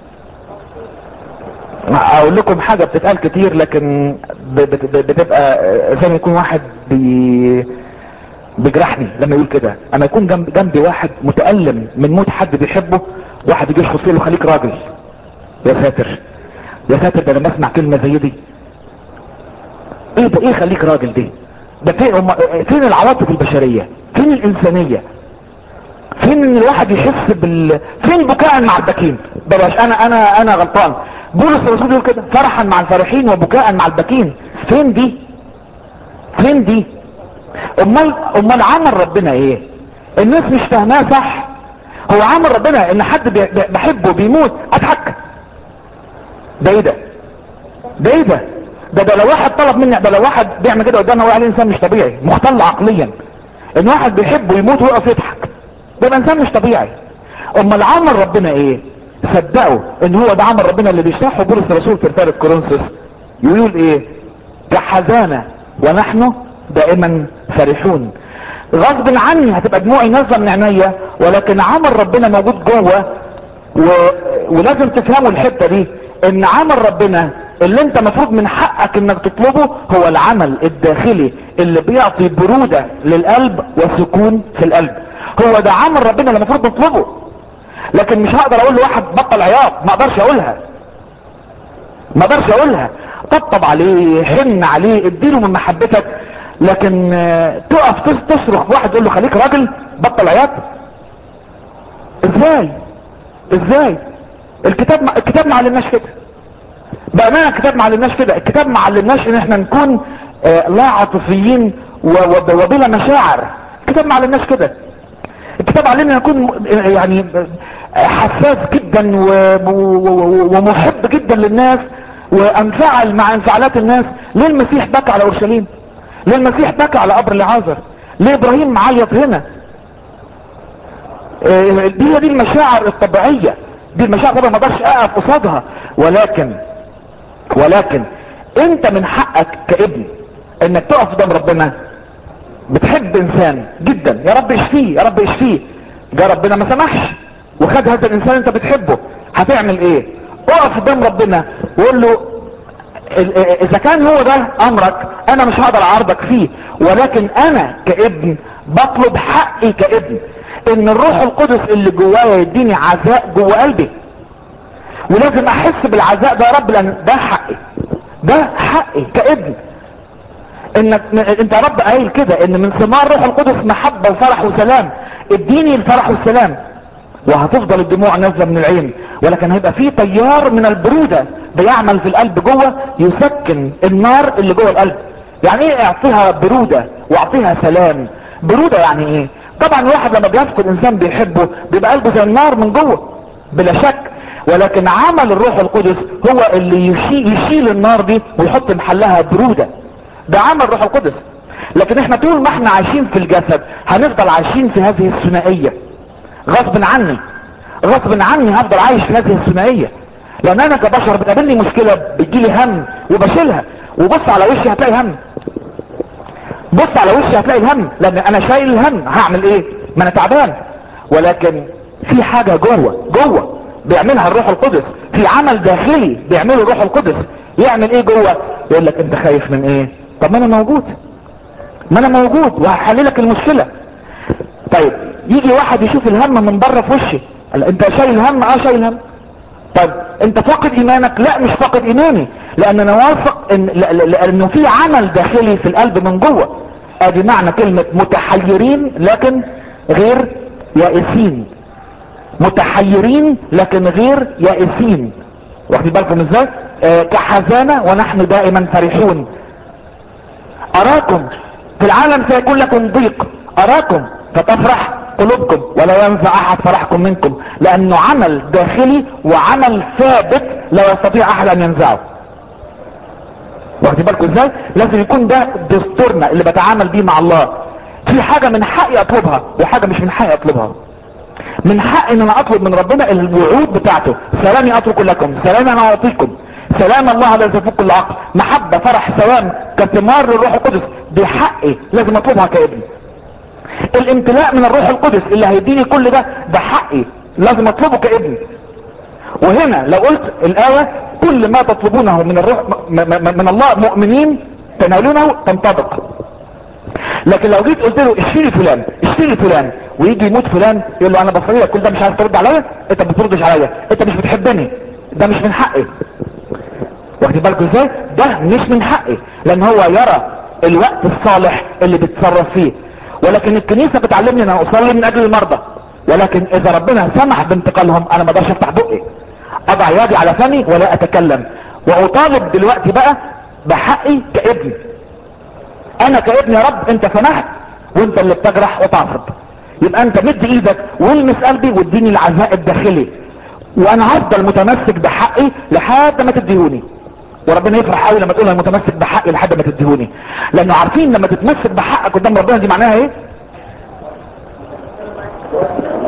اقول لكم حاجة بتتقال كتير لكن ب- بت- ب- بتبقى زي ما يكون واحد بي بيجرحني لما يقول كده انا يكون جنب جنبي واحد متألم من موت حد بيحبه واحد يجي يشخص له خليك راجل يا ساتر يا ساتر ده لما اسمع كلمة زي دي ايه ده ايه خليك راجل دي ده فين هم فين العواطف البشرية فين الانسانية فين ان الواحد يحس بال فين بكاء مع البكين بلاش انا انا انا غلطان بولس الرسول يقول كده فرحا مع الفرحين وبكاء مع البكين فين دي فين دي امال امال عمل ربنا ايه الناس مش فاهماه صح هو عمل ربنا ان حد بي- بي- بحبه بيموت اضحك ده ايه ده ده ايه ده ده ده لو واحد طلب مني ده لو واحد بيعمل كده قدامي هو عليه انسان مش طبيعي مختل عقليا ان واحد بيحبه يموت ويقف يضحك ده يبقى انسان مش طبيعي امال عمل ربنا ايه صدقوا ان هو ده عمل ربنا اللي بيشرحه بولس الرسول في رساله كورنثوس يقول ايه كحزانه ونحن دائما فرحون غصب عني هتبقى دموعي نازله من عينيا ولكن عمل ربنا موجود جوه و... ولازم تفهموا الحته دي ان عمل ربنا اللي انت مفروض من حقك انك تطلبه هو العمل الداخلي اللي بيعطي برودة للقلب وسكون في القلب هو ده عمل ربنا اللي المفروض نطلبه لكن مش هقدر اقول لواحد بطل عياط ما اقدرش اقولها ما اقدرش اقولها طبطب عليه حن عليه اديله من محبتك لكن تقف تصرخ واحد تقول له خليك راجل بطل عياط ازاي ازاي الكتاب ما الكتاب ما علمناش كده بأمانة الكتاب ما علمناش كده الكتاب ما علمناش ان احنا نكون آه لا عاطفيين وبلا مشاعر الكتاب ما علمناش كده الكتاب علمنا نكون يعني حساس جدا ومحب جدا للناس وانفعل مع انفعالات الناس ليه المسيح بكى على اورشليم ليه المسيح بكى على قبر العازر ليه ابراهيم معيط هنا آه دي دي المشاعر الطبيعيه دي المشاعر طبعا ما اقدرش اقف قصادها ولكن ولكن انت من حقك كابن انك تقف قدام ربنا بتحب انسان جدا يا رب اشفيه يا رب اشفيه جاء ربنا ما سمحش وخد هذا الانسان انت بتحبه هتعمل ايه اقف قدام ربنا وقول له اذا كان هو ده امرك انا مش هقدر اعارضك فيه ولكن انا كابن بطلب حقي كابن ان الروح القدس اللي جوايا يديني عزاء جوا قلبي ولازم احس بالعزاء ده يا رب لان ده حقي ده حقي كابن انك انت يا رب قايل كده ان من ثمار روح القدس محبه وفرح وسلام اديني الفرح والسلام وهتفضل الدموع نازله من العين ولكن هيبقى في تيار من البروده بيعمل في القلب جوه يسكن النار اللي جوه القلب يعني ايه اعطيها بروده واعطيها سلام بروده يعني ايه طبعا الواحد لما بيفقد انسان بيحبه بيبقى قلبه زي النار من جوه بلا شك ولكن عمل الروح القدس هو اللي يشيل, يشيل النار دي ويحط محلها برودة ده عمل الروح القدس لكن احنا طول ما احنا عايشين في الجسد هنفضل عايشين في هذه الثنائية غصب عني غصب عني هفضل عايش في هذه الثنائية لان انا كبشر بتقابلني مشكلة بتجيلي هم وبشيلها وبص على وشي هتلاقي هم بص على وشي هتلاقي الهم لان انا شايل الهم هعمل ايه ما انا تعبان ولكن في حاجة جوه جوه بيعملها الروح القدس في عمل داخلي بيعمله الروح القدس يعمل ايه جوه يقول لك انت خايف من ايه طب ما انا موجود ما انا موجود وهحللك المشكلة طيب يجي واحد يشوف الهم من بره في وشي قال انت شايل هم اه شايل هم طب انت فاقد ايمانك لا مش فاقد ايماني لان انا واثق ان لانه في عمل داخلي في القلب من جوه ادي معنى كلمة متحيرين لكن غير يائسين متحيرين لكن غير يائسين واخدين بالكم ازاي آه كحزانة ونحن دائما فرحون اراكم في العالم سيكون لكم ضيق اراكم فتفرح قلوبكم ولا ينزع احد فرحكم منكم لانه عمل داخلي وعمل ثابت لا يستطيع احد ان ينزعه واخدين بالكم ازاي لازم يكون ده دستورنا اللي بتعامل بيه مع الله في حاجة من حقي اطلبها وحاجة مش من حقي اطلبها من حق ان انا اطلب من ربنا الوعود بتاعته سلامي اترك لكم سلامي انا اعطيكم سلام الله الذي يفوق كل عقل محبة فرح سلام كثمار للروح القدس دي حقي لازم اطلبها كابن الامتلاء من الروح القدس اللي هيديني كل ده ده حقي لازم اطلبه كابن وهنا لو قلت الايه كل ما تطلبونه من الروح من الله مؤمنين تنالونه تنطبق لكن لو جيت قلت له اشتري فلان اشتري فلان ويجي يموت فلان يقول له انا بصري لك كل ده مش عايز ترد عليا انت ما بتردش عليا انت مش بتحبني ده مش من حقي واخد بالكم ازاي ده مش من حقي لان هو يرى الوقت الصالح اللي بتصرف فيه ولكن الكنيسه بتعلمني ان انا اصلي من اجل المرضى ولكن اذا ربنا سمح بانتقالهم انا ما اقدرش افتح بقي اضع يدي على فمي ولا اتكلم واطالب دلوقتي بقى بحقي كابن انا كابن يا رب انت سمحت وانت اللي بتجرح وتعصب يبقى انت مد ايدك والمس قلبي واديني العزاء الداخلي وانا هفضل متمسك بحقي لحد ما تديهوني وربنا يفرح قوي لما تقول انا متمسك بحقي لحد ما تديهوني لانه عارفين لما تتمسك بحقك قدام ربنا دي معناها ايه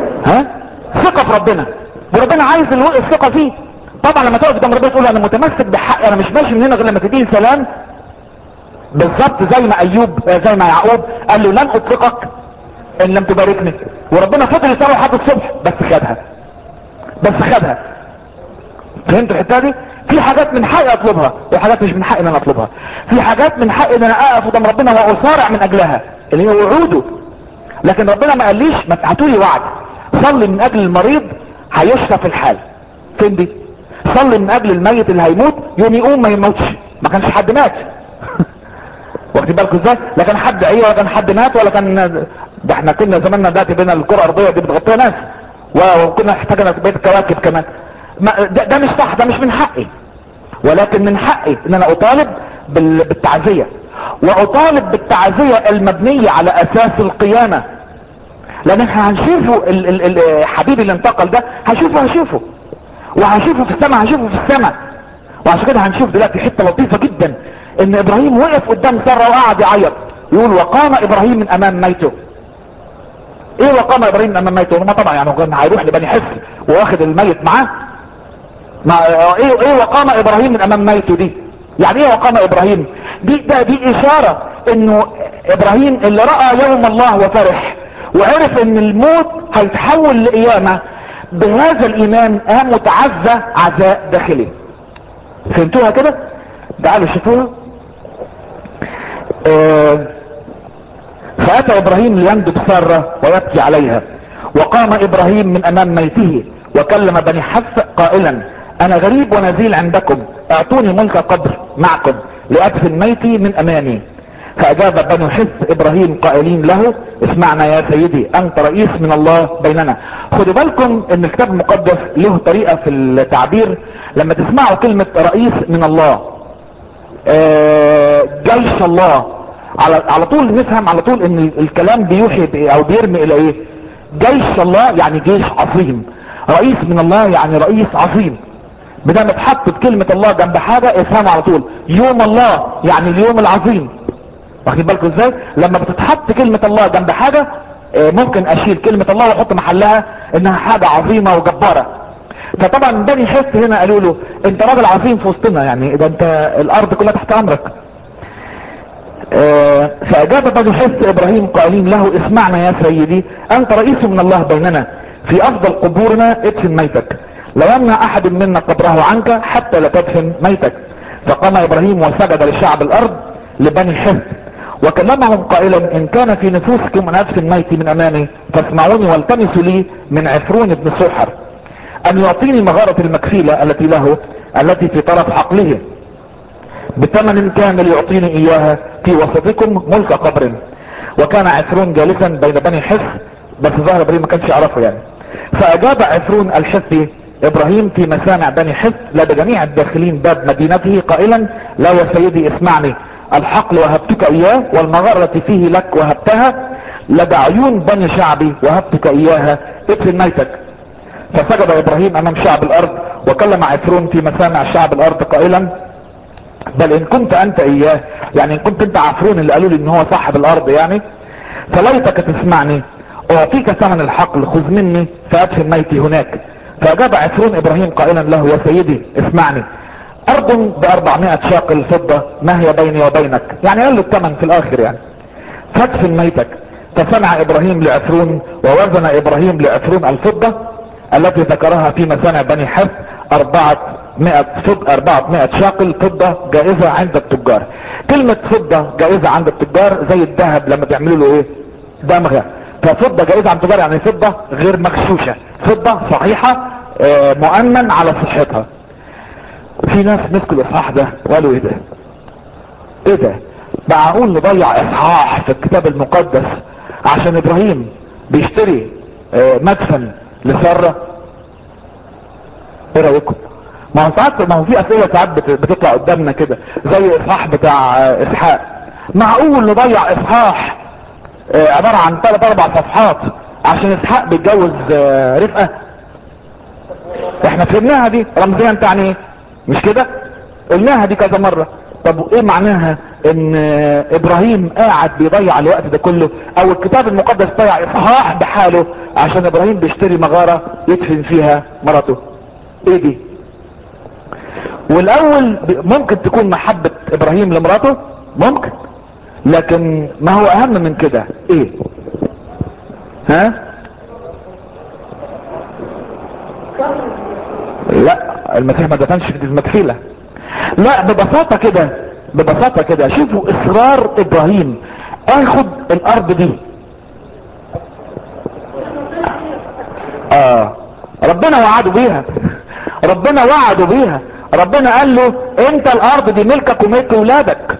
ربنا وربنا عايز الو- الثقة فيه طبعا لما تقف قدام ربنا تقول انا متمسك بحقي انا مش ماشي من هنا غير لما تديني سلام بالظبط زي ما ايوب آه، زي ما يعقوب قال له لن اطلقك ان لم تباركني وربنا فضل يسوي لحد الصبح بس خدها بس خدها فهمت الحته دي في حاجات من حقي اطلبها وحاجات مش من حقي ان انا اطلبها في حاجات من حقي ان انا اقف قدام ربنا واصارع من اجلها اللي هي وعوده لكن ربنا ما قاليش ما تبعتوا لي وعد صلي من اجل المريض هيشفى في الحال فين دي صلي من اجل الميت اللي هيموت يوم يقوم ما يموتش ما كانش حد مات واخدين بالكم ازاي لا كان حد عيه ولا كان حد مات ولا كان ده احنا كنا زماننا دلوقتي بين الكره الارضيه دي بتغطيها ناس وكنا احتاجنا بيت كواكب كمان ما ده, ده مش صح ده مش من حقي ولكن من حقي ان انا اطالب بال- بالتعزيه واطالب بالتعزيه المبنيه على اساس القيامه لان احنا هنشوفه ال- ال- ال- حبيبي اللي انتقل ده هشوفه هشوفه وهشوفه في السماء هشوفه في السماء وعشان كده هنشوف دلوقتي حته لطيفه جدا ان ابراهيم وقف قدام ساره وقعد يعيط يقول وقام ابراهيم من امام ميته ايه وقام ابراهيم من امام ميته ما طبعا يعني هو كان هيروح لبني حس واخد الميت معاه ما ايه ايه وقام ابراهيم من امام ميته دي يعني ايه وقام ابراهيم دي ده دي اشاره انه ابراهيم اللي راى يوم الله وفرح وعرف ان الموت هيتحول لقيامه بهذا الايمان قام وتعزى عزاء داخلي فهمتوها كده تعالوا شوفوها آه فاتى ابراهيم ليندب ساره ويبكي عليها وقام ابراهيم من امام ميته وكلم بني حف قائلا انا غريب ونزيل عندكم اعطوني ملك قبر معكم لادفن ميتي من امامي فاجاب بنو حف ابراهيم قائلين له اسمعنا يا سيدي انت رئيس من الله بيننا خدوا بالكم ان الكتاب المقدس له طريقة في التعبير لما تسمعوا كلمة رئيس من الله آه، جيش الله على على طول نفهم على طول ان الكلام بيوحي بإيه او بيرمي الى ايه جيش الله يعني جيش عظيم رئيس من الله يعني رئيس عظيم بدل ما تحطت كلمة الله جنب حاجة افهموا على طول يوم الله يعني اليوم العظيم واخدين بالكم ازاي لما بتتحط كلمة الله جنب حاجة آه، ممكن اشيل كلمة الله واحط محلها انها حاجة عظيمة وجبارة فطبعا بني حس هنا قالوا له انت راجل عظيم في وسطنا يعني ده انت الارض كلها تحت امرك آه، فاجاب بني حس ابراهيم قائلين له اسمعنا يا سيدي انت رئيس من الله بيننا في افضل قبورنا ادفن ميتك لو يمنع احد منا قبره عنك حتى لا تدفن ميتك فقام ابراهيم وسجد لشعب الارض لبني حس وكلمهم قائلا ان كان في نفوسكم ان ادفن ميتي من امامي فاسمعوني والتمسوا لي من عفرون بن سحر ان يعطيني مغارة المكفيلة التي له التي في طرف عقله بثمن كامل يعطيني اياها في وسطكم ملك قبر وكان عفرون جالسا بين بني حس بس ظهر ابراهيم ما كانش يعرفه يعني فاجاب عفرون الحثي ابراهيم في مسامع بني حس لدى جميع الداخلين باب مدينته قائلا لا يا سيدي اسمعني الحقل وهبتك اياه والمغارة التي فيه لك وهبتها لدى عيون بني شعبي وهبتك اياها ادفن ميتك فسجد ابراهيم امام شعب الارض وكلم عفرون في مسامع شعب الارض قائلا بل ان كنت انت اياه يعني ان كنت انت عفرون اللي قالوا لي ان هو صاحب الارض يعني فليتك تسمعني اعطيك ثمن الحقل خذ مني فادفن ميتي هناك فاجاب عفرون ابراهيم قائلا له يا سيدي اسمعني ارض باربعمائة شاقل فضة ما هي بيني وبينك يعني قال له الثمن في الاخر يعني فادفن ميتك فسمع ابراهيم لعفرون ووزن ابراهيم لعفرون الفضة التي ذكرها في مسامع بني حف أربعة مئة فض أربعة مئة شاقل فضة جائزة عند التجار كلمة فضة جائزة عند التجار زي الذهب لما بيعملوا له ايه دمغة ففضة جائزة عند التجار يعني فضة غير مغشوشة فضة صحيحة آه، مؤمن على صحتها في ناس مسكوا الاصحاح ده وقالوا ايه ده ايه ده معقول نضيع اصحاح في الكتاب المقدس عشان ابراهيم بيشتري آه، مدفن لسارة ايه رايكم ما هو ساعات ما هو في اسئله ساعات بت- بتطلع قدامنا كده زي اصحاح بتاع آه، اسحاق معقول نضيع اصحاح آه، عباره عن ثلاث اربع صفحات عشان اسحاق بيتجوز آه، رفقه احنا فهمناها دي رمزيا تعني ايه مش كده قلناها دي كذا مرة طب ايه معناها ان آه، ابراهيم قاعد بيضيع الوقت ده كله او الكتاب المقدس ضيع اصحاح بحاله عشان ابراهيم بيشتري مغارة يدفن فيها مرته ايه دي والاول ممكن تكون محبة ابراهيم لمراته ممكن لكن ما هو اهم من كده ايه ها لا المسيح ما دفنش في المكفيلة لا ببساطة كده ببساطة كده شوفوا اصرار ابراهيم اخد الارض دي اه ربنا وعده بيها ربنا وعده بيها ربنا قال له انت الارض دي ملكك وملك ولادك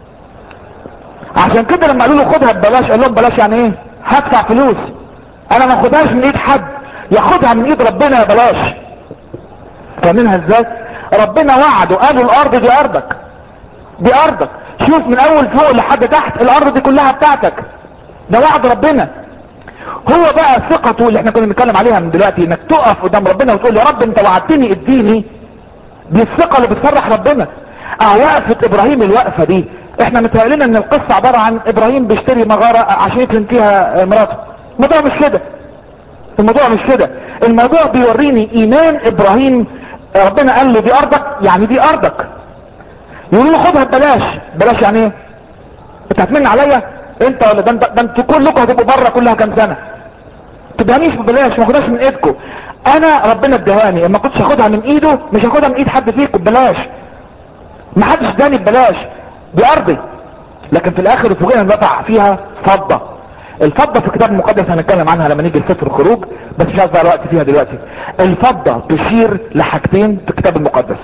عشان كده لما قالوا له خدها ببلاش قال لهم بلاش يعني ايه هدفع فلوس انا ما اخدهاش من ايد حد ياخدها من ايد ربنا يا بلاش فاهمينها ازاي ربنا وعده قالوا الارض دي ارضك دي ارضك شوف من اول فوق لحد تحت الارض دي كلها بتاعتك ده وعد ربنا هو بقى ثقته اللي احنا كنا بنتكلم عليها من دلوقتي انك تقف قدام ربنا وتقول يا رب انت وعدتني اديني دي الثقة اللي بتفرح ربنا اه وقفة ابراهيم الوقفة دي احنا متهيألنا ان القصة عبارة عن ابراهيم بيشتري مغارة عشان يكلم فيها مراته الموضوع مش كده الموضوع مش كده الموضوع بيوريني ايمان ابراهيم ربنا قال له دي ارضك يعني دي ارضك يقول له خدها ببلاش بلاش يعني ايه انت هتمن عليا انت ولا ده انت ده انتوا كلكم هتبقوا بره كلها كام سنه تدهنيش ببلاش ما خدهاش من ايدكم انا ربنا ادهاني اما كنتش هاخدها من ايده مش هاخدها من ايد حد فيكم ببلاش ما حدش اداني ببلاش دي ارضي لكن في الاخر فوجئنا دفع فيها فضه الفضه في الكتاب المقدس هنتكلم عنها لما نيجي لسفر الخروج بس مش عايز بقى الوقت فيها دلوقتي الفضه تشير لحاجتين في الكتاب المقدس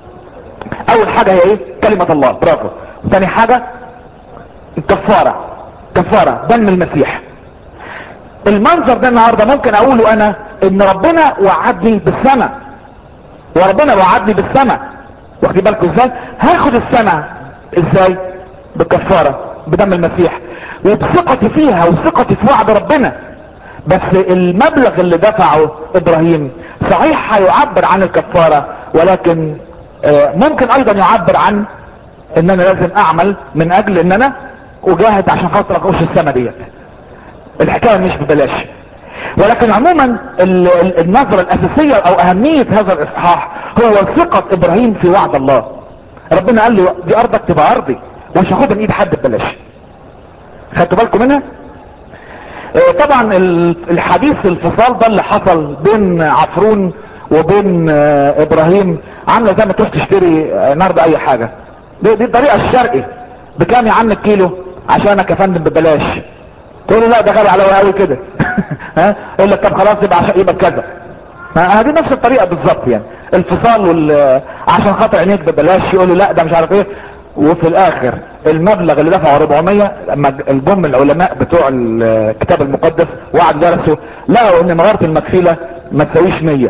اول حاجه هي ايه كلمه الله برافو ثاني حاجه الكفاره كفاره دم المسيح المنظر ده النهارده ممكن اقوله انا ان ربنا وعدني بالسماء وربنا وعدني بالسماء واخدين بالكم ازاي هاخد السماء ازاي بالكفاره بدم المسيح وبثقتي فيها وثقتي في وعد ربنا بس المبلغ اللي دفعه ابراهيم صحيح هيعبر عن الكفاره ولكن آه، ممكن ايضا يعبر عن ان انا لازم اعمل من اجل ان انا اجاهد عشان خاطر اخش السما ديت الحكايه مش ببلاش ولكن عموما ال- ال- النظرة الاساسية او اهمية هذا الاصحاح هو ثقة ابراهيم في وعد الله ربنا قال له دي ارضك تبقى ارضي ومش هاخدها من ايد حد ببلاش خدتوا بالكم منها آه، طبعا ال- الحديث الفصال ده اللي حصل بين عفرون وبين آه، ابراهيم عامله زي ما تروح تشتري آه، النهارده اي حاجه دي, دي الطريقه الشرقي بكام يا عم الكيلو عشانك يا فندم ببلاش تقول له لا ده غالي عليا قوي كده ها يقول لك طب خلاص يبقى عشان يبقى كذا ما هذه نفس الطريقه بالظبط يعني الفصال وال عشان خاطر عينيك ببلاش يقول له لا ده مش عارف ايه وفي الاخر المبلغ اللي دفعه 400 لما الجم العلماء بتوع الكتاب المقدس وقعد درسوا لقوا ان مغاره المكفيله ما تساويش 100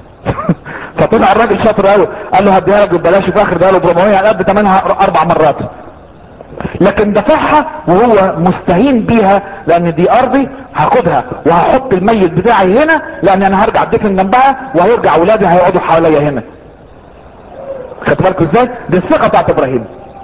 فطلع الراجل شاطر قوي قال له هديها لك ببلاش وفي الاخر اديها له ب 400 على قد ثمنها اربع مرات لكن دفعها وهو مستهين بيها لان دي ارضي هاخدها وهحط الميت بتاعي هنا لان انا هرجع ادفن جنبها وهيرجع اولادي هيقعدوا حواليا هنا خدت بالكم ازاي دي الثقه بتاعت ابراهيم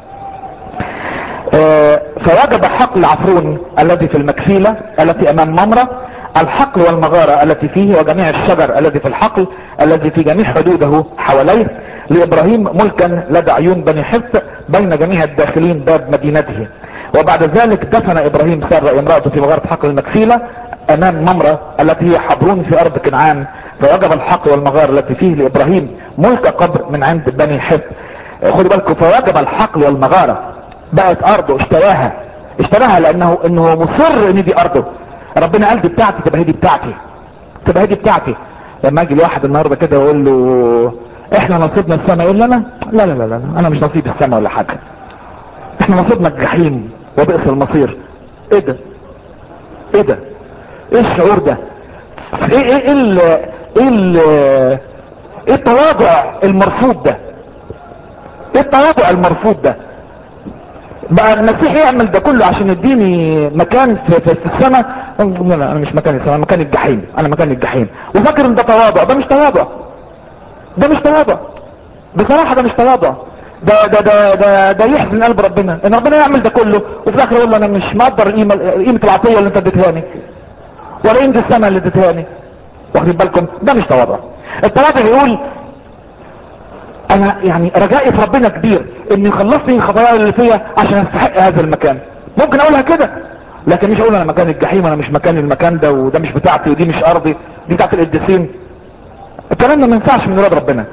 آه، فوجد حقل عفرون الذي في المكفيلة التي امام ممرة الحقل والمغارة التي فيه وجميع الشجر الذي في الحقل الذي في جميع حدوده حواليه لابراهيم ملكا لدى عيون بني حث بين جميع الداخلين باب مدينته وبعد ذلك دفن ابراهيم سارة امرأته في مغارة حقل المكفيلة امام ممرة التي هي حبرون في ارض كنعان فوجب الحقل والمغارة التي فيه لابراهيم ملك قبر من عند بني حث خدوا بالكم فوجب الحقل والمغارة بقت ارضه اشتراها اشتراها لانه انه مصر ان دي ارضه ربنا قال دي بتاعتي تبقى هي دي بتاعتي تبقى هي دي بتاعتي لما اجي لواحد النهارده كده واقول له احنا نصيبنا السماء يقول لي انا لا لا لا لا انا مش نصيب السماء ولا حاجه احنا نصيبنا الجحيم وبئس المصير ايه ده ايه ده ايه الشعور ده ايه ايه ايه ال ايه ال ايه التواضع المرفوض ده ايه التواضع المرفوض ده بقى المسيح يعمل ده كله عشان يديني مكان في, في, في السماء لا لا انا مش مكان السماء مكان الجحيم انا مكان الجحيم وفاكر ان ده تواضع ده مش تواضع ده مش تواضع بصراحة ده مش تواضع ده ده ده ده, ده يحزن قلب ربنا ان ربنا يعمل ده كله وفي الاخر يقول له انا مش مقدر قيمة قيمة العطية اللي انت اديتهاني ولا يمدي السماء اللي اديتهاني واخدين بالكم ده مش تواضع التواضع يقول انا يعني رجائي في ربنا كبير ان يخلصني من الخطايا اللي فيا عشان استحق هذا المكان ممكن اقولها كده لكن مش اقول انا مكان الجحيم انا مش مكان المكان ده وده مش بتاعتي ودي مش ارضي دي بتاعت القديسين الكلام ده ما ينفعش من ولاد ربنا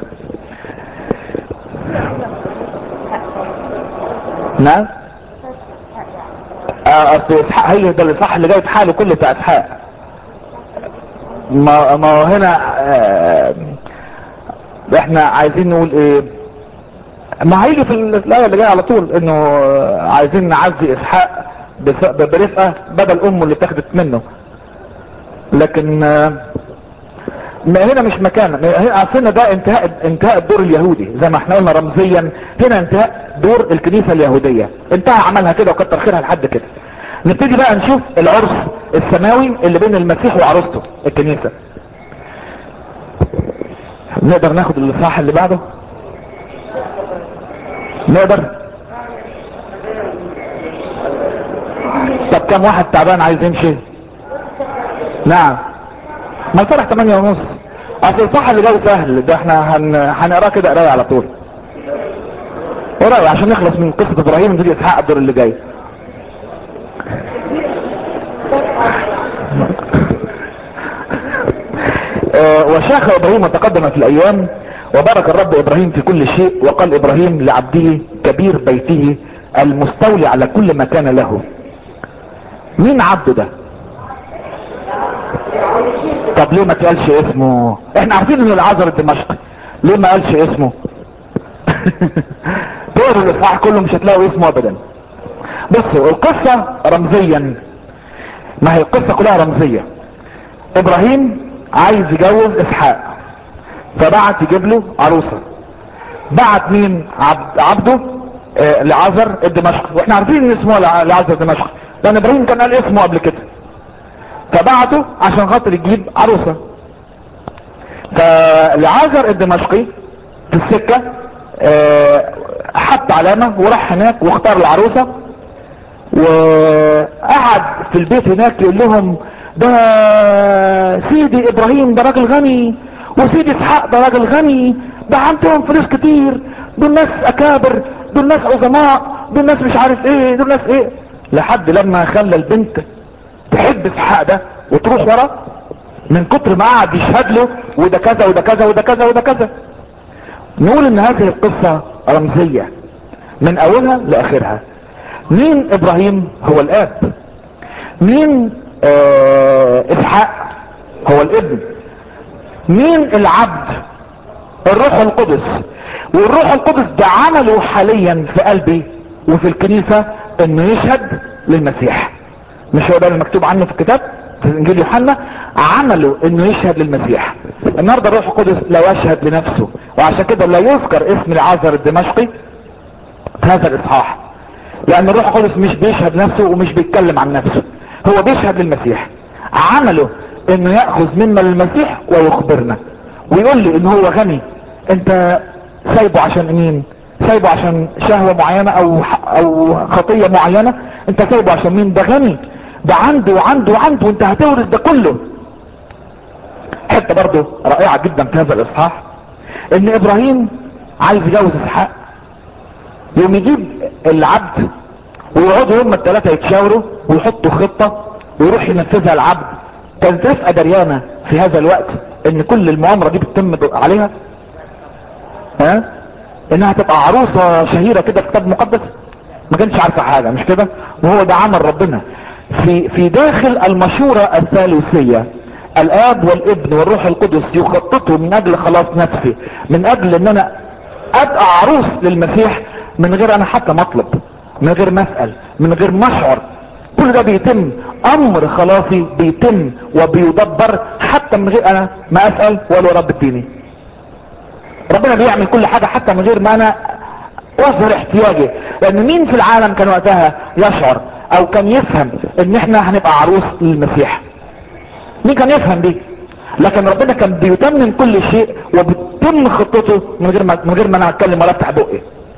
نعم آه، اصل اسحاق هي ده الاصحاح اللي جاي حاله كله بتاع اسحاق ما ما هو هنا آه، احنا عايزين نقول ايه ما هيجي في ال- الايه اللي جايه على طول انه آه، عايزين نعزي اسحاق بس- برفقه بدل امه اللي اتاخدت منه لكن آه، ما هنا مش مكان هنا اصلنا ده انتهاء انتهاء الدور اليهودي زي ما احنا قلنا رمزيا هنا انتهاء دور الكنيسه اليهوديه انتهى عملها كده وكتر خيرها لحد كده نبتدي بقى نشوف العرس السماوي اللي بين المسيح وعروسته الكنيسه نقدر ناخد الاصحاح اللي بعده نقدر طب كم واحد تعبان عايز يمشي نعم ما الفرح 8 ونص اصل الصح اللي جاي سهل ده احنا هن... هنقراه كده قرايه على طول قرايه عشان نخلص من قصه ابراهيم ونبتدي اسحاق الدور اللي جاي آه، وشاخ ابراهيم وتقدم في الايام وبارك الرب ابراهيم في كل شيء وقال ابراهيم لعبده كبير بيته المستولي على كل ما كان له مين عبده ده طب ليه ما تقالش اسمه احنا عارفين ان العذر الدمشقي ليه ما قالش اسمه دور الاصحاح كله مش هتلاقوا اسمه ابدا بصوا القصة رمزيا ما هي القصة كلها رمزية ابراهيم عايز يجوز اسحاق فبعت يجيب له عروسة بعت مين عبد عبده آه لعذر الدمشقي واحنا عارفين ان اسمه لع- لعذر الدمشقي لان ابراهيم كان قال اسمه قبل كده فبعته عشان خاطر يجيب عروسة فلعازر الدمشقي في السكة آه، حط علامة وراح هناك واختار العروسة وقعد في البيت هناك يقول لهم ده سيدي ابراهيم ده راجل غني وسيدي اسحاق ده راجل غني ده عندهم فلوس كتير دول ناس اكابر دول ناس عظماء دول ناس مش عارف ايه دول ناس ايه لحد لما خلى البنت تحب اسحاق ده وتروح وراه من كتر ما قعد يشهد له وده كذا وده كذا وده كذا وده كذا نقول ان هذه القصة رمزية من اولها لاخرها مين ابراهيم هو الاب مين آه اسحاق هو الابن مين العبد الروح القدس والروح القدس ده عمله حاليا في قلبي وفي الكنيسة انه يشهد للمسيح مش هو ده المكتوب عنه في الكتاب في انجيل يوحنا عمله انه يشهد للمسيح النهارده الروح القدس لا يشهد لنفسه وعشان كده لا يذكر اسم العازر الدمشقي في هذا الاصحاح لان الروح القدس مش بيشهد نفسه ومش بيتكلم عن نفسه هو بيشهد للمسيح عمله انه ياخذ منا للمسيح ويخبرنا ويقول لي ان هو غني انت سايبه عشان مين سايبه عشان شهوة معينة او او خطية معينة انت سايبه عشان مين ده غني ده عنده وعنده وعنده وانت هتورث ده كله حتة برضه رائعة جدا في هذا الاصحاح ان ابراهيم عايز يجوز اسحاق يوم يجيب العبد ويقعدوا هم الثلاثة يتشاوروا ويحطوا خطة ويروح ينفذها العبد كانت رفقة دريانة في هذا الوقت ان كل المؤامرة دي بتتم عليها ها انها تبقى عروسة شهيرة كده في كتاب مقدس ما كانش عارفة حاجة مش كده وهو ده عمل ربنا في في داخل المشورة الثالوثية الاب والابن والروح القدس يخططوا من اجل خلاص نفسي من اجل ان انا ابقى عروس للمسيح من غير انا حتى مطلب من غير مسأل من غير مشعر كل ده بيتم امر خلاصي بيتم وبيدبر حتى من غير انا ما اسأل ولا رب اديني ربنا بيعمل كل حاجة حتى من غير ما انا اظهر احتياجي لان مين في العالم كان وقتها يشعر او كان يفهم ان احنا هنبقى عروس للمسيح مين كان يفهم دي لكن ربنا كان بيتمم كل شيء وبتم خطته من غير ما من غير ما انا اتكلم ولا افتح بقي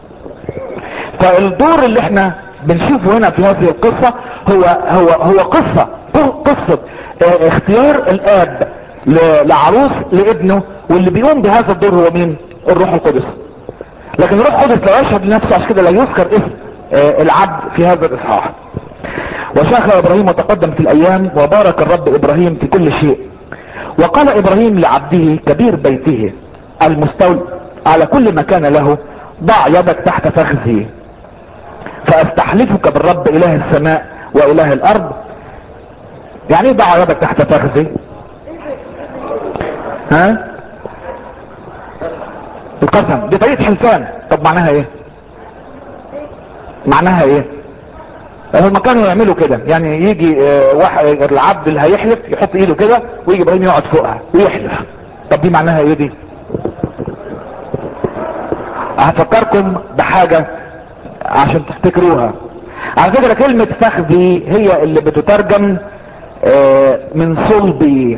فالدور اللي احنا بنشوفه هنا في هذه القصة هو هو هو قصة قصة اه اختيار الاب ل- لعروس لابنه واللي بيقوم بهذا الدور هو مين الروح القدس لكن الروح القدس لا يشهد لنفسه عشان كده لا يذكر اسم اه العبد في هذا الاصحاح وشاخ ابراهيم وتقدم في الايام وبارك الرب ابراهيم في كل شيء وقال ابراهيم لعبده كبير بيته المستولى على كل ما كان له ضع يدك تحت فخذه فاستحلفك بالرب اله السماء واله الارض يعني ايه ضع يدك تحت فخذي ها القسم دي طريقة حلفان طب معناها ايه معناها ايه هم كانوا يعملوا كده يعني يجي آه، واحد العبد اللي هيحلف يحط ايده كده ويجي ابراهيم يقعد فوقها ويحلف طب دي معناها ايه دي هفكركم بحاجة عشان تفتكروها على فكرة كلمة فخذي هي اللي بتترجم آه، من صلبي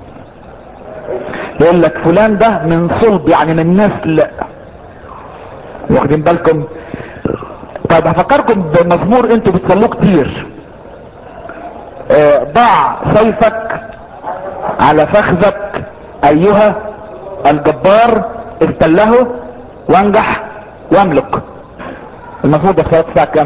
يقول لك فلان ده من صلب يعني من نسل واخدين بالكم طيب هفكركم بمزمور انتوا بتصلوه كتير آه، ضع سيفك على فخذك ايها الجبار استله وانجح واملك المزمور ده في صلاه الساعه كام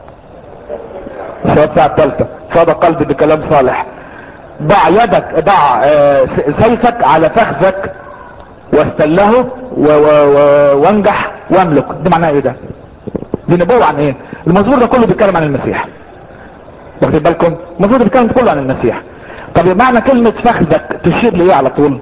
صلاه الساعه الثالثه صدق قلبي بكلام صالح ضع يدك ضع آه، س- سيفك على فخذك واستله و- و- و- وانجح واملك ده معناه ايه ده دي نبوة عن ايه المزمور ده كله بيتكلم عن المسيح واخدين بالكم المزمور ده بيتكلم كله عن المسيح طب معنى كلمة فخذك تشير لإيه على طول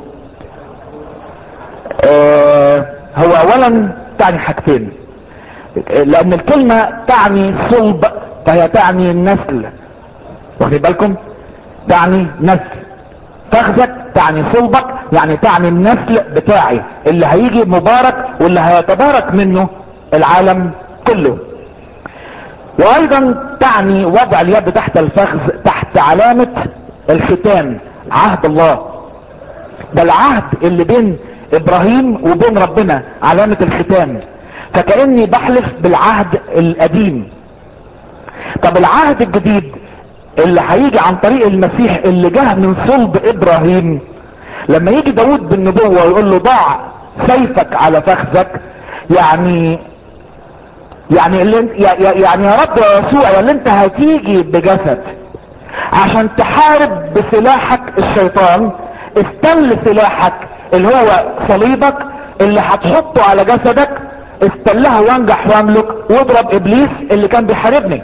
آه هو اولا تعني حاجتين لان الكلمة تعني صلب فهي تعني النسل واخدين بالكم تعني نسل فخذك تعني صلبك يعني تعني النسل بتاعي اللي هيجي مبارك واللي هيتبارك منه العالم كله وايضا تعني وضع اليد تحت الفخذ تحت علامة الختان عهد الله ده العهد اللي بين ابراهيم وبين ربنا علامة الختان فكأني بحلف بالعهد القديم طب العهد الجديد اللي هيجي عن طريق المسيح اللي جه من صلب ابراهيم لما يجي داود بالنبوة ويقول له ضع سيفك على فخذك يعني يعني اللي انت يا- يا- يعني يا رب يا يسوع يا اللي انت هتيجي بجسد عشان تحارب بسلاحك الشيطان استل سلاحك اللي هو صليبك اللي هتحطه على جسدك استلها وانجح واملك واضرب ابليس اللي كان بيحاربني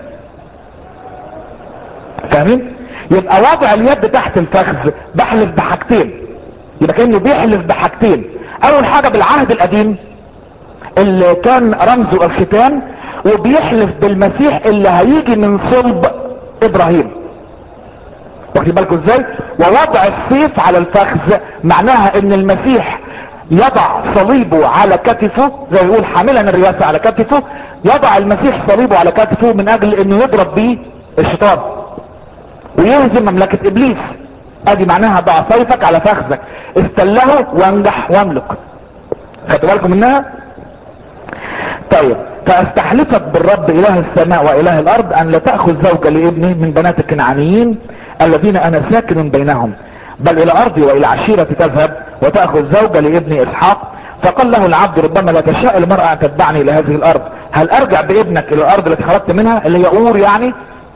فاهمين يبقى وضع اليد تحت الفخذ بحلف بحاجتين يبقى كانه بيحلف بحاجتين اول حاجه بالعهد القديم اللي كان رمزه الختان وبيحلف بالمسيح اللي هيجي من صلب ابراهيم واخدين بالكم ازاي ووضع السيف على الفخذ معناها ان المسيح يضع صليبه على كتفه زي ما يقول حاملا الرياسة على كتفه يضع المسيح صليبه على كتفه من اجل انه يضرب بيه الشيطان ويهزم مملكة ابليس ادي معناها ضع سيفك على فخذك استله وانجح واملك خدتوا بالكم منها طيب فاستحلفك بالرب اله السماء واله الارض ان لا تأخذ زوجة لابني من بنات الكنعانيين الذين انا ساكن بينهم بل الى ارضي والى عشيرتي تذهب وتأخذ زوجة لابني اسحاق فقال له العبد ربما لا تشاء المرأة ان تتبعني الى هذه الارض هل ارجع بابنك الى الارض التي خرجت منها اللي هي اور يعني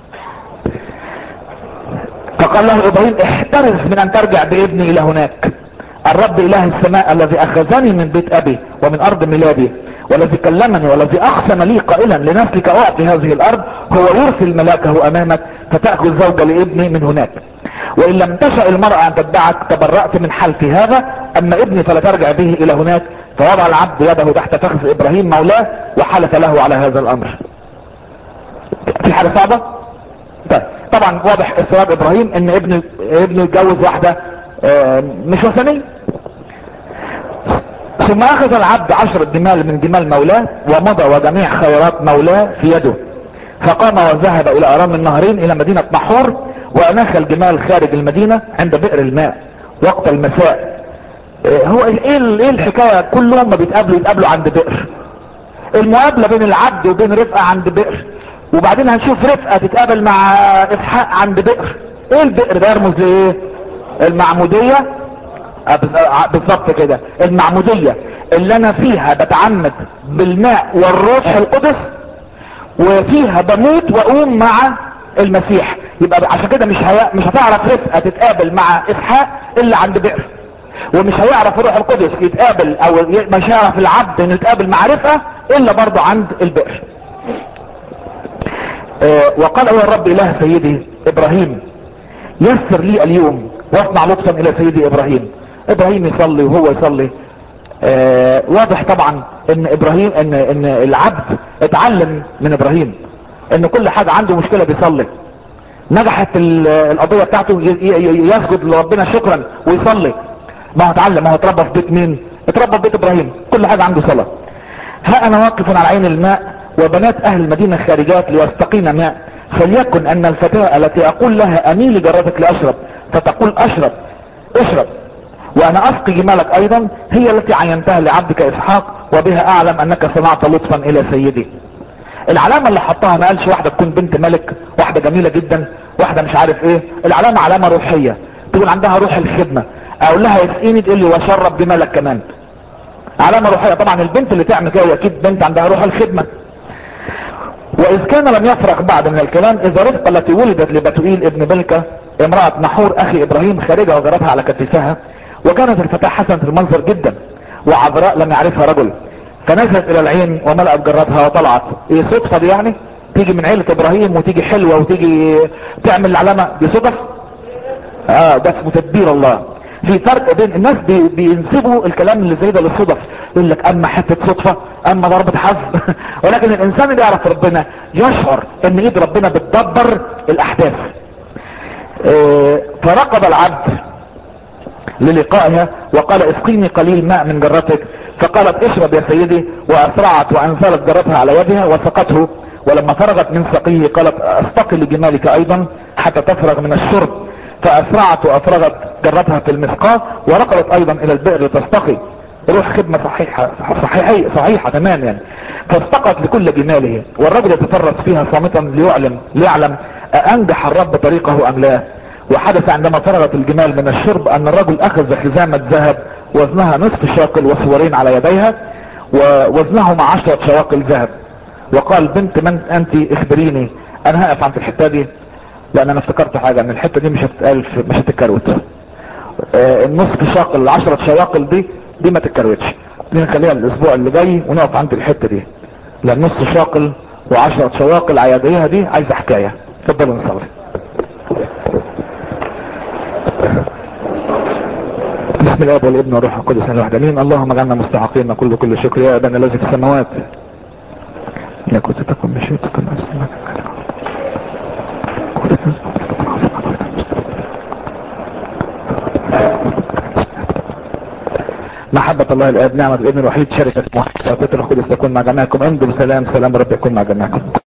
فقال له ابراهيم احترز من ان ترجع بابني الى هناك الرب اله السماء الذي اخذني من بيت ابي ومن ارض ميلادي والذي كلمني والذي اقسم لي قائلا لنسلك اعطي هذه الارض هو يرسل ملاكه امامك فتاخذ زوجة لابني من هناك وان لم تشأ المرأة ان تتبعك تبرأت من حلفي هذا اما ابني فلا ترجع به الى هناك فوضع العبد يده تحت فخذ ابراهيم مولاه وحلف له على هذا الامر في حاجة صعبة طيب طبعا واضح استواء ابراهيم ان ابنه ابنه يتجوز واحدة آه، مش وثنية ثم اخذ العبد عشرة جمال من جمال مولاه ومضى وجميع خيرات مولاه في يده فقام وذهب الى ارام النهرين الى مدينة محور واناخ الجمال خارج المدينة عند بئر الماء وقت المساء آه، هو ايه ال- ايه الحكاية كلهم ما بيتقابلوا يتقابلوا عند بئر المقابلة بين العبد وبين رفقة عند بئر وبعدين هنشوف رفقة تتقابل مع اسحاق عند بئر ايه البئر ده يرمز لايه المعمودية آه، بز- آه، بالظبط كده المعمودية اللي انا فيها بتعمد بالماء والروح القدس وفيها بموت واقوم مع المسيح يبقى عشان كده مش هي... مش هتعرف رفقه تتقابل مع اسحاق الا عند بئر ومش هيعرف الروح القدس يتقابل او ي- مش هيعرف العبد انه يتقابل مع رفقه الا برضه عند البئر آه، وقال ايها الرب اله سيدي ابراهيم يسر لي اليوم واصنع لطفا الى سيدي ابراهيم ابراهيم يصلي وهو يصلي آه واضح طبعا ان ابراهيم ان ان العبد اتعلم من ابراهيم ان كل حد عنده مشكلة بيصلي نجحت ال- القضية بتاعته ي- ي- يسجد لربنا شكرا ويصلي ما هو اتعلم ما هو اتربى في بيت مين اتربى في بيت ابراهيم كل حاجة عنده صلاة ها انا واقف على عين الماء وبنات اهل المدينة خارجات ليستقين ماء فليكن ان الفتاة التي اقول لها اميلي جرتك لاشرب فتقول اشرب اشرب وانا اسقي جمالك ايضا هي التي عينتها لعبدك اسحاق وبها اعلم انك صنعت لطفا الى سيدي العلامة اللي حطها ما قالش واحدة تكون بنت ملك واحدة جميلة جدا واحدة مش عارف ايه العلامة علامة روحية تقول عندها روح الخدمة اقول لها اسقيني تقول لي واشرب جمالك كمان علامة روحية طبعا البنت اللي تعمل كده اكيد بنت عندها روح الخدمة واذ كان لم يفرق بعد من الكلام اذا رفقة التي ولدت لبتوئيل ابن بلكة امرأة نحور اخي ابراهيم خارجة وجرتها على كتفها وكانت الفتاة حسنة المنظر جدا وعذراء لم يعرفها رجل فنزلت الى العين وملأت جرتها وطلعت ايه صدفة دي يعني تيجي من عيلة ابراهيم وتيجي حلوة وتيجي تعمل العلامة دي صدف اه ده اسمه تدبير الله في فرق بين الناس بي بينسبوا الكلام اللي زي ده للصدف يقول لك اما حتة صدفة اما ضربة حظ ولكن الانسان اللي يعرف ربنا يشعر ان ايد ربنا بتدبر الاحداث آه، فرقب العبد للقائها وقال اسقيني قليل ماء من جرتك فقالت اشرب يا سيدي واسرعت وانزلت جرتها على وجهها وسقته ولما فرغت من سقيه قالت استقي لجمالك ايضا حتى تفرغ من الشرب فاسرعت وافرغت جرتها في المسقاة ورقلت ايضا الى البئر لتستقي روح خدمة صحيحة صحيحية صحيحة تمام يعني فاستقت لكل جماله والرجل يتفرس فيها صامتا ليعلم ليعلم أنجح الرب طريقه أم لا وحدث عندما فرغت الجمال من الشرب أن الرجل أخذ حزامة ذهب وزنها نصف شاقل وصورين على يديها ووزنهما عشرة شواقل ذهب وقال بنت من أنت اخبريني أنا هقف عند الحتة دي لأن أنا افتكرت حاجة أن الحتة دي مش هتتقال في- مش هتتكروت آه، النصف شاقل العشرة شواقل دي دي ما تتكروتش دي نخليها الاسبوع اللي جاي ونقف عند الحتة دي لان نص شاقل وعشرة شواقل عياديها دي عايزة حكاية اتفضلوا نصلي بسم الاب والابن والروح القدس الوحدانين اللهم اجعلنا مستحقين كل كل شكر يا ابانا الذي في السماوات يا كنت تكن مشيئتك كما في السماء محبة الله الآب نعمة الابن الوحيد شركة محبة القدس تكون مع جميعكم امضوا بسلام سلام رب يكون مع جميعكم